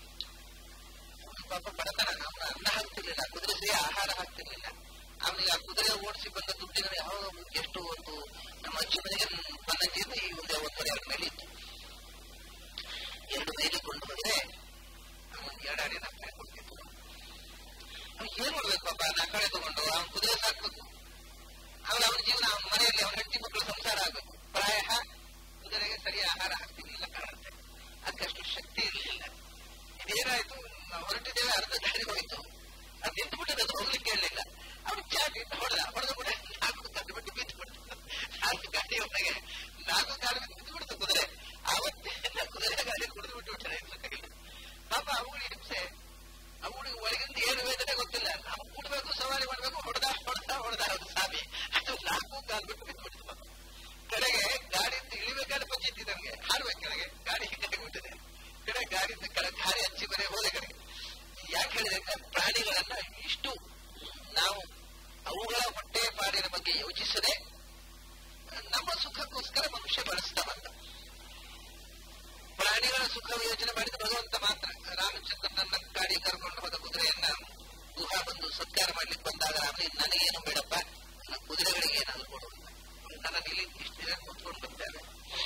A: ಪಾಪ ಬಡತನ ಅವನ ಅನ್ನ ಹಾಕ್ತಿರ್ಲಿಲ್ಲ ಕುದುರೆ ಸರಿ ಆಹಾರ ಹಾಕ್ತಿರ್ಲಿಲ್ಲ ಅವನಿಗೆ ಆ ಕುದುರೆ ಓಡಿಸಿ ಬಂದ ದುಡ್ಡಿನ ಯಾವ ಎಷ್ಟು ಒಂದು ನಮ್ಮ ಅಜ್ಜಿ ಮನೆಗೆ ಪನ್ನಂಜಿಯಿಂದ ಈ ಒಂದು ಒಂದೂವರೆ ಎರಡು ಮೇಲೆ ಇತ್ತು ಎರಡು ಮೇಲೆ ಕೊಂಡು ಹೋದ್ರೆ ಅವನಿಗೆ ಎರಡು ಅಡಿ ನಾಲ್ಕು ಕೊಡ್ತಿತ್ತು ಅವ್ನು ಏನ್ ಮಾಡ್ಬೇಕು ಪಾಪ ನಾಲ್ಕಡೆ ತಗೊಂಡು ಅವನ್ ಕುದುರೆ ಸಾಕ್ಬೇಕು ಅವನ ಅವನ ಜೀವನ ಅವನ ಮನೆಯಲ್ಲಿ ಅವನ ಹೆಂಡತಿ ಮಕ್ಕಳು ಸಂಸಾರ ಆಗ್ಬೇಕು ಪ್ರಾಯ ಕುದುರೆಗೆ ಸರಿ ಆಹಾರ ಹಾಕ್ತಿರ್ಲಿಲ್ಲ ಕಾಣುತ್ತೆ ಅದಕ್ಕಷ್ಟು ಶಕ್ತಿ ಇರಲಿಲ್ಲ ಇದೇನಾಯ್ತು ನಾವು ಹೊರಟಿದ್ದೇವೆ ಅರ್ಧ ದಾರಿ ಹೋಯ್ತು ಅದು ನಿಂತು ಬಿಟ್ಟದ್ದು ಅದು ಹೋಗ್ಲಿಕ್ಕೆ ಹೇಳಲಿಲ್ಲ ಅವನು ಚಾಟಿ ಹೊಡೆದ ಹೊಡೆದ ಕೂಡ ನಾಲ್ಕು ಕದ್ದು ಬಿಟ್ಟು ಬಿದ್ದು ಬಿಟ್ಟು ನಾಲ್ಕು ಗಾಡಿ ಒಳಗೆ ನಾಲ್ಕು ಗಾಡಿ ಬಿದ್ದು ಬಿಡ್ತು ಕುದುರೆ ಆವತ್ತಿನ ಕುದುರೆ ಗಾಡಿ ಕುಡಿದು ಬಿಟ್ಟು ಬಿಟ್ಟರೆ ಪಾಪ ಅವುಗಳ ಹಿಂಸೆ ಅವುಗಳಿಗೆ ಒಳಗಿಂದ ಏನು ವೇದನೆ ಗೊತ್ತಿಲ್ಲ ನಾವು ಕೂಡಬೇಕು ಸವಾರಿ ಮಾಡಬೇಕು ಹೊಡೆದ ಹೊಡೆದ ಹೊಡೆದ ಅದು ಸಾಬಿ ಅದು ನಾಲ್ಕು ಕಾಲು ಬಿಟ್ಟು ಬಿದ್ದು ಬಿಡ್ತು ಕಡೆಗೆ ಗಾಡಿಯಿಂದ ಇಳಿಬೇಕಾದ್ರೆ ಪಂಚಾಯತಿ ನಮ್ಗೆ ಹಾರ್ಬೇಕು ಕೆಳಗೆ ಗಾಡಿ ಕೆಳಗೆ ಬಿಟ್ಟಿದೆ ಕಡೆ ಗಾಡಿಯಿಂದ ಕೆಳಗೆ ದಾರಿ ಹಚ್ಚಿ ಬರೀ ಹೋದೆ ಕಡೆಗೆ ಯಾಕೆ ಹೇಳಿದ್ರೆ ಪ್ರಾಣಿಗಳನ್ನ ಇಷ್ಟು ನಾವು ಅವುಗಳ ಹೊಟ್ಟೆ ಪಾಡಿನ ಬಗ್ಗೆ ಯೋಚಿಸದೆ ನಮ್ಮ ಸುಖಕ್ಕೋಸ್ಕರ ಮನುಷ್ಯ ಬಳಸ್ತಾ ಬಂದ ಪ್ರಾಣಿಗಳ ಸುಖ ಯೋಚನೆ ಮಾಡಿದ ಭಗವಂತ ಮಾತ್ರ ರಾಮಚಂದ್ರನನ್ನ ಗಾಡಿ ಕರ್ಕೊಂಡು ಹೋದ ಕುದುರೆಯನ್ನ ಗುಹ ಬಂದು ಸತ್ಕಾರ ಮಾಡ್ಲಿಕ್ಕೆ ಬಂದಾಗ ರಾಮನಿಗೆ ನನಗೇನು ಬೇಡಪ್ಪ ನನ್ನ ಕುದುರೆಗಳಿಗೆ ಏನಾದ್ರು ಕೊಡುವುದಿಲ್ಲ ನನ್ನ ಇಲ್ಲಿ ಇಷ್ಟು ದಿನ ಕೂತ್ಕೊಂಡು ಬಂದಿದ್ದಾರೆ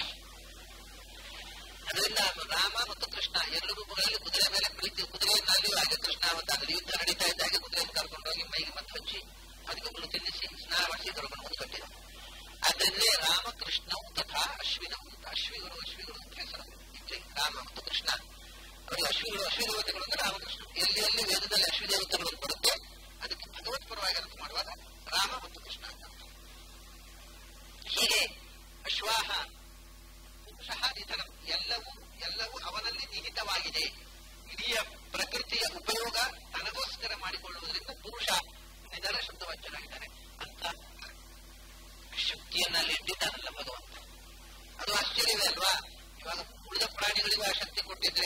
A: ಅದರಿಂದ ರಾಮ ಮತ್ತು ಕೃಷ್ಣ ಎರಡು ರೂಪಗಳಲ್ಲಿ ಕುದುರೆ ಮೇಲೆ ಪ್ರೀತಿ ಕುದುರೆಯನ್ನಲ್ಲಿಯೂ ಹಾಗೆ ಕೃಷ್ಣ ಅವತ್ತಾಗ ಯುದ್ಧ ನಡೀತಾ ಇದ್ದಾಗ ಕುದುರೆಯನ್ನು ಕರ್ಕೊಂಡು ಹೋಗಿ ಮೈಗೆ ಮತ್ತೆ ಹಚ್ಚಿ ಅದಕ್ಕೆ ಹುಲ್ಲು ತಿನ್ನಿಸಿ ಸ್ನಾನ ಮಾಡಿಸಿ ಕರ್ಕೊಂಡು ಬಂದು ಕಟ್ಟಿದ ಆದ್ರಿಂದ ರಾಮಕೃಷ್ಣವು ತಥಾ ಅಶ್ವಿನವು ಅಶ್ವಿಗಳು ಅಶ್ವಿಗಳು ಅಂತ ಹೆಸರು ಇಲ್ಲಿ ರಾಮ ಮತ್ತು ಕೃಷ್ಣ ಅವರಿಗೆ ಅಶ್ವಿಗಳು ಅಶ್ವಿದೇವತೆಗಳು ಅಂದ್ರೆ ರಾಮಕೃಷ್ಣ ಎಲ್ಲಿ ಎಲ್ಲಿ ವೇದದಲ್ಲಿ ಅಶ್ವಿದೇವತೆಗಳು ಬರುತ್ತೆ ಅದಕ್ಕೆ ಭಗವತ್ ಪರವಾಗಿ ಅರ್ಥ ಮಾಡುವಾಗ ರಾಮ ಮತ್ತು ಕೃಷ್ಣ ಅಂತ ಹೀಗೆ ಅಶ್ವಾಹ ಪುರುಷಃ ನಿಧನಂ ಎಲ್ಲವೂ ಎಲ್ಲವೂ ಅವನಲ್ಲಿ ನಿಹಿತವಾಗಿದೆ ಇಡೀ ಪ್ರಕೃತಿಯ ಉಪಯೋಗ ತನಗೋಸ್ಕರ ಮಾಡಿಕೊಳ್ಳುವುದರಿಂದ ಪುರುಷ ಇದ್ದಾನೆ ಶಬ್ದವಾಚ್ಯನಾಗಿದ್ದಾನೆ ಅಂತ ಶಕ್ತಿಯನ್ನ ಅಲ್ಲಿ ಇಟ್ಟಿದ್ದಾನಲ್ಲ ಭಗವಂತ ಅದು ಆಶ್ಚರ್ಯವೇ ಅಲ್ವಾ ಇವಾಗ ಉಳಿದ ಪ್ರಾಣಿಗಳಿಗೂ ಆ ಶಕ್ತಿ ಕೊಟ್ಟಿದ್ರೆ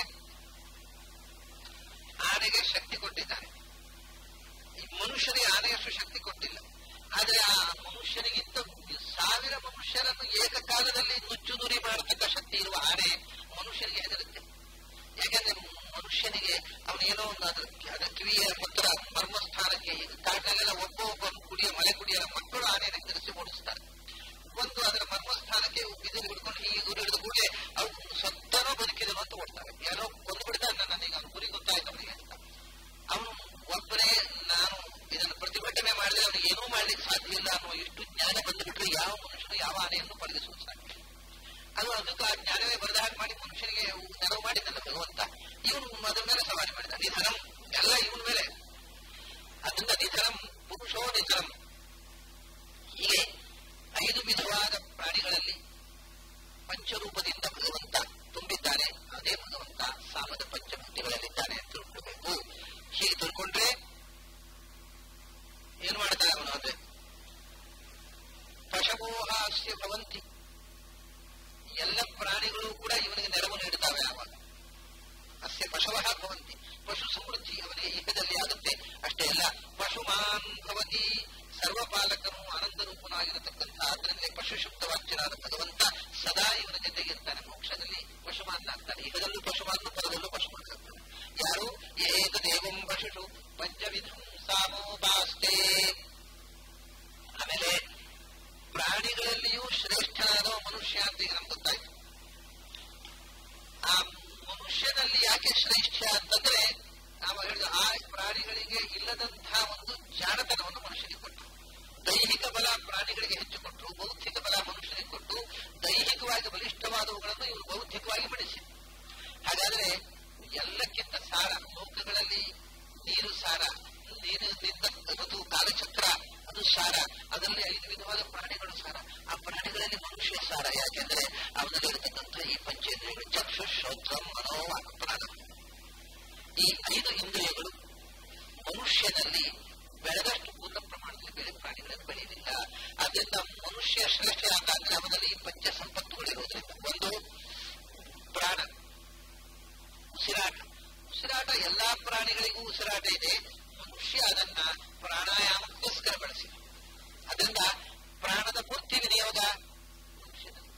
A: ಆನೆಗೆ ಶಕ್ತಿ ಕೊಟ್ಟಿದ್ದಾನೆ ಈ ಮನುಷ್ಯರಿಗೆ ಆನೆಯಷ್ಟು ಶಕ್ತಿ ಕೊಟ್ಟಿಲ್ಲ ಆದ್ರೆ ಆ ಮನುಷ್ಯನಿಗಿಂತ ಸಾವಿರ ಮನುಷ್ಯರನ್ನು ಏಕಕಾಲದಲ್ಲಿ ನುಚ್ಚು ನುರಿ ಮಾಡತಕ್ಕ ಶಕ್ತಿ ಇರುವ ಆನೆ ಮನುಷ್ಯನಿಗೆ ಹೆದರುತ್ತೆ ಯಾಕಂದ್ರೆ ಮನುಷ್ಯನಿಗೆ ಅವನೇನೋ ಒಂದು ಅದ್ರ ಅದರ ಕಿವಿಯ ಹತ್ತಿರ ಮರ್ಮಸ್ಥಾನಕ್ಕೆ ಈಗ ಕಾಡಿನಲ್ಲೆಲ್ಲ ಒಬ್ಬ ಒಬ್ಬ ಕುಡಿಯ ಮಲೆ ಕುಡಿಯರ ಮಕ್ಕಳು ಆನೆಯನ್ನು ಹೆದರಿಸಿ ಓಡಿಸ್ತಾರೆ ಒಂದು ಅದರ ಮರ್ಮಸ್ಥಾನಕ್ಕೆ ಬಿದಿರು ಹಿಡ್ಕೊಂಡು ಹೀಗೆ ಗುರಿ ಹಿಡಿದ ಕೂಡಲೇ ಅವು ಸತ್ತನೋ ಬದುಕಿದನೋ ಅಂತ ಓಡ್ತಾರೆ ಯಾರೋ ಕೊಂದು ಬಿಡ್ತಾನೆ ನನಗೆ ಅವನು ಗುರಿ ಗೊತ್ತಾಯ್ತು ಅವನಿಗೆ ಅಂತ ಅವನು ಒಬ್ಬನೇ ನಾನು ಇದನ್ನು ಪ್ರತಿಭಟನೆ ಮಾಡಿದ್ರೆ ಅವನಿಗೆ ಏನೂ ಮಾಡ್ಲಿಕ್ಕೆ ಸಾಧ್ಯ ಇಲ್ಲ ಅನ್ನೋ ಇಷ್ಟು ಜ್ಞಾನ ಬಂದುಬಿಟ್ರೆ ಯಾವ ಮನುಷ್ಯನು ಯಾವ ಆನೆಯನ್ನು ಪಳಗಿಸುವುದು ಸಾಧ್ಯ ಅದು ಅದಕ್ಕೆ ಆ ಜ್ಞಾನವೇ ಬರೆದ ಹಾಗೆ ಮಾಡಿ ಮನುಷ್ಯನಿಗೆ ನೆರವು ಮಾಡಿದ್ದಲ್ಲ ಭಗವಂತ ಇವನು ಅದರ ಮೇಲೆ ಸವಾರಿ ಮಾಡಿದ ನಿಧನಂ ಎಲ್ಲ ಇವನ ಮೇಲೆ ಅದರಿಂದ ನಿಧನಂ ಪುರುಷೋ ನಿಧನಂ ಹೀಗೆ ಐದು ವಿಧವಾದ ಪ್ರಾಣಿಗಳಲ್ಲಿ ಪಂಚರೂಪದಿಂದ ಭಗವಂತ ತುಂಬಿದ್ದಾನೆ ಅದೇ ಭಗವಂತ ಸಾಮದ ಪಂಚಭೂತಿಗಳಲ್ಲಿದ್ದಾನೆ ಅಂತ ತಿಳ್ಕೊಳ್ಬೇಕು ಹೀಗೆ ತಿಳ್ಕೊಂಡ್ರೆ ಏನ್ ಮಾಡ್ತಾನೆ ಅವನು ಅಂದ್ರೆ ಪಶವೋಹಾಸ್ಯ ಭವಂತಿ ಎಲ್ಲ ಪ್ರಾಣಿಗಳು ಕೂಡ ಇವನಿಗೆ ನೆರವು ನೀಡುತ್ತವೆ ಆವಾಗ ಅಸ್ಯ ಪಶವಃ ಭವಂತಿ ಪಶು ಸಮೃದ್ಧಿ ಅವನಿಗೆ ಈಗದಲ್ಲಿ ಆಗುತ್ತೆ ಅಷ್ಟೇ ಅಲ್ಲ ಪಶುಮಾನ್ ಭವತಿ ಸರ್ವಪಾಲಕನು ಆನಂದ ರೂಪನಾಗಿರತಕ್ಕಂಥ ಅದರಲ್ಲಿ ಪಶು ಶುದ್ಧವಾಚ್ಯನಾದ ಭಗವಂತ ಸದಾ ಇವನ ಜೊತೆಗಿರ್ತಾನೆ ಮೋಕ್ಷದಲ್ಲಿ ಪಶುಮಾನ್ನಾಗ್ತಾನೆ ಈಗದಲ್ಲೂ ಪಶುಮಾನ್ನು ಪರದಲ್ಲೂ ಪಶುಮಾನ್ನಾಗ್ತಾನೆ ಯಾರು ಏಕದೇವಂ ಪಶುಷು ಪಂಚವಿಧಂ ಸಾಮೋಪಾಸ್ತೆ ಆಮೇಲೆ ಪ್ರಾಣಿಗಳಲ್ಲಿಯೂ ಶ್ರೇಷ್ಠನಾದ ಮನುಷ್ಯ ಅಂತ ಈಗ ನಮ್ಗೆ ಗೊತ್ತಾಯ್ತು ಆ ಮನುಷ್ಯನಲ್ಲಿ ಯಾಕೆ ಶ್ರೇಷ್ಠ ಅಂತಂದ್ರೆ ನಾವು ಹೇಳಿದ ಆ ಪ್ರಾಣಿಗಳಿಗೆ ಇಲ್ಲದಂತಹ ಒಂದು ಜಾಣತನವನ್ನು ಮನುಷ್ಯನಿಗೆ ಕೊಟ್ಟು ದೈಹಿಕ ಬಲ ಪ್ರಾಣಿಗಳಿಗೆ ಹೆಚ್ಚು ಕೊಟ್ಟರು ಬೌದ್ಧಿಕ ಬಲ ಮನುಷ್ಯನಿಗೆ ಕೊಟ್ಟು ದೈಹಿಕವಾಗಿ ಬಲಿಷ್ಠವಾದವುಗಳನ್ನು ಇವರು ಬೌದ್ಧಿಕವಾಗಿ ಬೆಳೆಸಿ ಹಾಗಾದ್ರೆ ಎಲ್ಲಕ್ಕಿಂತ ಸಾರ ಲೋಕಗಳಲ್ಲಿ ನೀರು ಸಾರ ನೀರಿನಿಂದ ಋತು ಕಾಲಚಕ್ರ ಅದು ಸಾರ ಅದರಲ್ಲಿ ಐದು ವಿಧವಾದ ಪ್ರಾಣಿಗಳು ಸಾರ ಆ ಪ್ರಾಣಿಗಳಲ್ಲಿ ಮನುಷ್ಯ ಸಾರ ಯಾಕೆಂದ್ರೆ ಅವನಲ್ಲಿ ಇರತಕ್ಕಂಥ ಈ ಪಂಚೇಂದ್ರಿಯಗಳು ಚಕ್ಷು ಶ್ರೋತ್ರ ಮನೋವಾಕ್ ಪ್ರಾಣ ಈ ಐದು ಇಂದ್ರಿಯಗಳು ಮನುಷ್ಯನಲ್ಲಿ ಬೆಳೆದಷ್ಟು ಪೂರ್ಣ ಪ್ರಮಾಣದಲ್ಲಿ ಬೇರೆ ಪ್ರಾಣಿಗಳನ್ನು ಬೆಳೆಯಲಿಲ್ಲ ಆದ್ದರಿಂದ ಮನುಷ್ಯ ಶ್ರೇಷ್ಠ ಯಾಕಂದ್ರೆ ಅವನಲ್ಲಿ ಈ ಪಂಚ ಸಂಪತ್ತುಗಳಿರೋದ್ರಿಂದ ಒಂದು ಪ್ರಾಣ ಉಸಿರಾಟ ಉಸಿರಾಟ ಎಲ್ಲಾ ಪ್ರಾಣಿಗಳಿಗೂ ಉಸಿರಾಟ ಇದೆ ಮನುಷ್ಯ ಅದನ್ನ ಪ್ರಾಣಾಯಾಮಕ್ಕೋಸ್ಕರ ಬಳಸಿ ಅದರಿಂದ ಪ್ರಾಣದ ಪೂರ್ತಿ ವಿನಿಯೋಗ ಮನುಷ್ಯನಲ್ಲಿ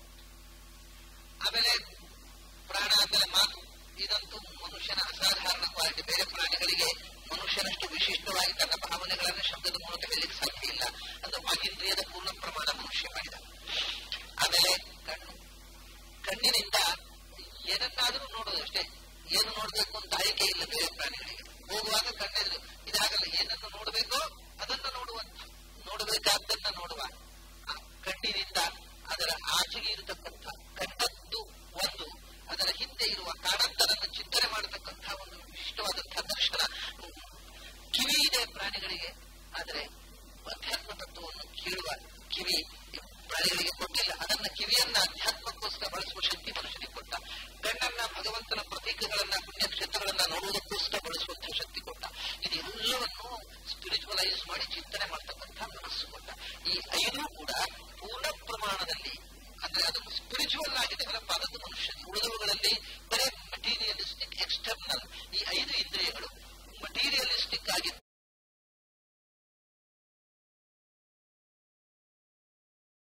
A: ಆಮೇಲೆ ಪ್ರಾಣ ಅಂದರೆ ಮಾತು ಇದಂತೂ ಮನುಷ್ಯನ ಅಸಾಧಾರಣ ಕ್ವಾಲಿಟಿ ಬೇರೆ ಪ್ರಾಣಿಗಳಿಗೆ ಮನುಷ್ಯನಷ್ಟು ವಿಶಿಷ್ಟವಾಗಿ ತನ್ನ ಭಾವನೆಗಳನ್ನು ಶಬ್ದದ ಮೂಲಕ ಹೇಳಲಿಕ್ಕೆ ಸಾಧ್ಯ ಇಲ್ಲ ಅದು ವಾಗೀಂದ್ರಿಯದ ಪೂರ್ಣ ಪ್ರಮಾಣ ಮನುಷ್ಯ ಮಾಡಿದ ಆಮೇಲೆ ಕಣ್ಣು ಕಣ್ಣಿನಿಂದ ಏನನ್ನಾದರೂ ನೋಡೋದು ಅಷ್ಟೇ ಏನು ನೋಡಬೇಕು ಅಂತ ಆಯ್ಕೆ ಇಲ್ಲ ಬೇರೆ ಪ್ರಾಣಿಗಳಿಗೆ ಹೋಗುವಾಗ ಕಣ್ಣೆದುರು ಇದಾಗಲ್ಲ ಏನನ್ನು ನೋಡಬೇಕೋ ಅದನ್ನು ನೋಡುವಂತ ನೋಡಬೇಕಾದ್ದನ್ನ ನೋಡುವ ಆ ಕಣ್ಣಿನಿಂದ ಅದರ ಆಚೆಗೆ ಇರತಕ್ಕಂಥ ಕಂಡದ್ದು ಒಂದು ಅದರ ಹಿಂದೆ ಇರುವ ಕಾಣದ್ದರನ್ನು ಚಿಂತನೆ ಮಾಡತಕ್ಕಂಥ ಒಂದು ವಿಶಿಷ್ಟವಾದಂತಹ ದರ್ಶನ ಕಿವಿ ಇದೆ ಪ್ರಾಣಿಗಳಿಗೆ ಆದರೆ ಅಧ್ಯಾತ್ಮ ತತ್ವವನ್ನು ಕೇಳುವ ಕಿವಿ ಪ್ರಾಣಿಗಳಿಗೆ ಕೊಟ್ಟಿಲ್ಲ ಅದನ್ನ ಕಿವಿಯನ್ನ ಅಧ್ಯಾತ್ಮಕ್ಕೋಸ್ಕರ ಬಳಸುವ ಶಕ್ತಿ ಮನುಷ್ಯನಿಗೆ ಕೊಟ್ಟ ಕಣ್ಣನ್ನ ಭಗವಂತನ ಪ್ರತೀಕಗಳನ್ನ ಪುಣ್ಯಕ್ಷೇತ್ರಗಳನ್ನ ನೋಡುವುದಕ್ಕೋಸ್ಕರ ಬಳಸುವಂತಹ ಶಕ್ತಿ ಕೊಟ್ಟ ಇದೆಲ್ಲವನ್ನು ಸ್ಪಿರಿಚುವಲೈಸ್ ಮಾಡಿ ಚಿಂತನೆ ಮಾಡ್ತಕ್ಕಂಥ ಮನಸ್ಸು ಕೊಟ್ಟ ಈ ಐದು ಕೂಡ ಪೂರ್ಣ ಪ್ರಮಾಣದಲ್ಲಿ ಅಂದ್ರೆ ಅದನ್ನು ಸ್ಪಿರಿಚುವಲ್ ಆಗಿ ಡೆವಲಪ್ ಆದದ್ದು ಮನುಷ್ಯನಿಗೆ ಉಳಿದವುಗಳಲ್ಲಿ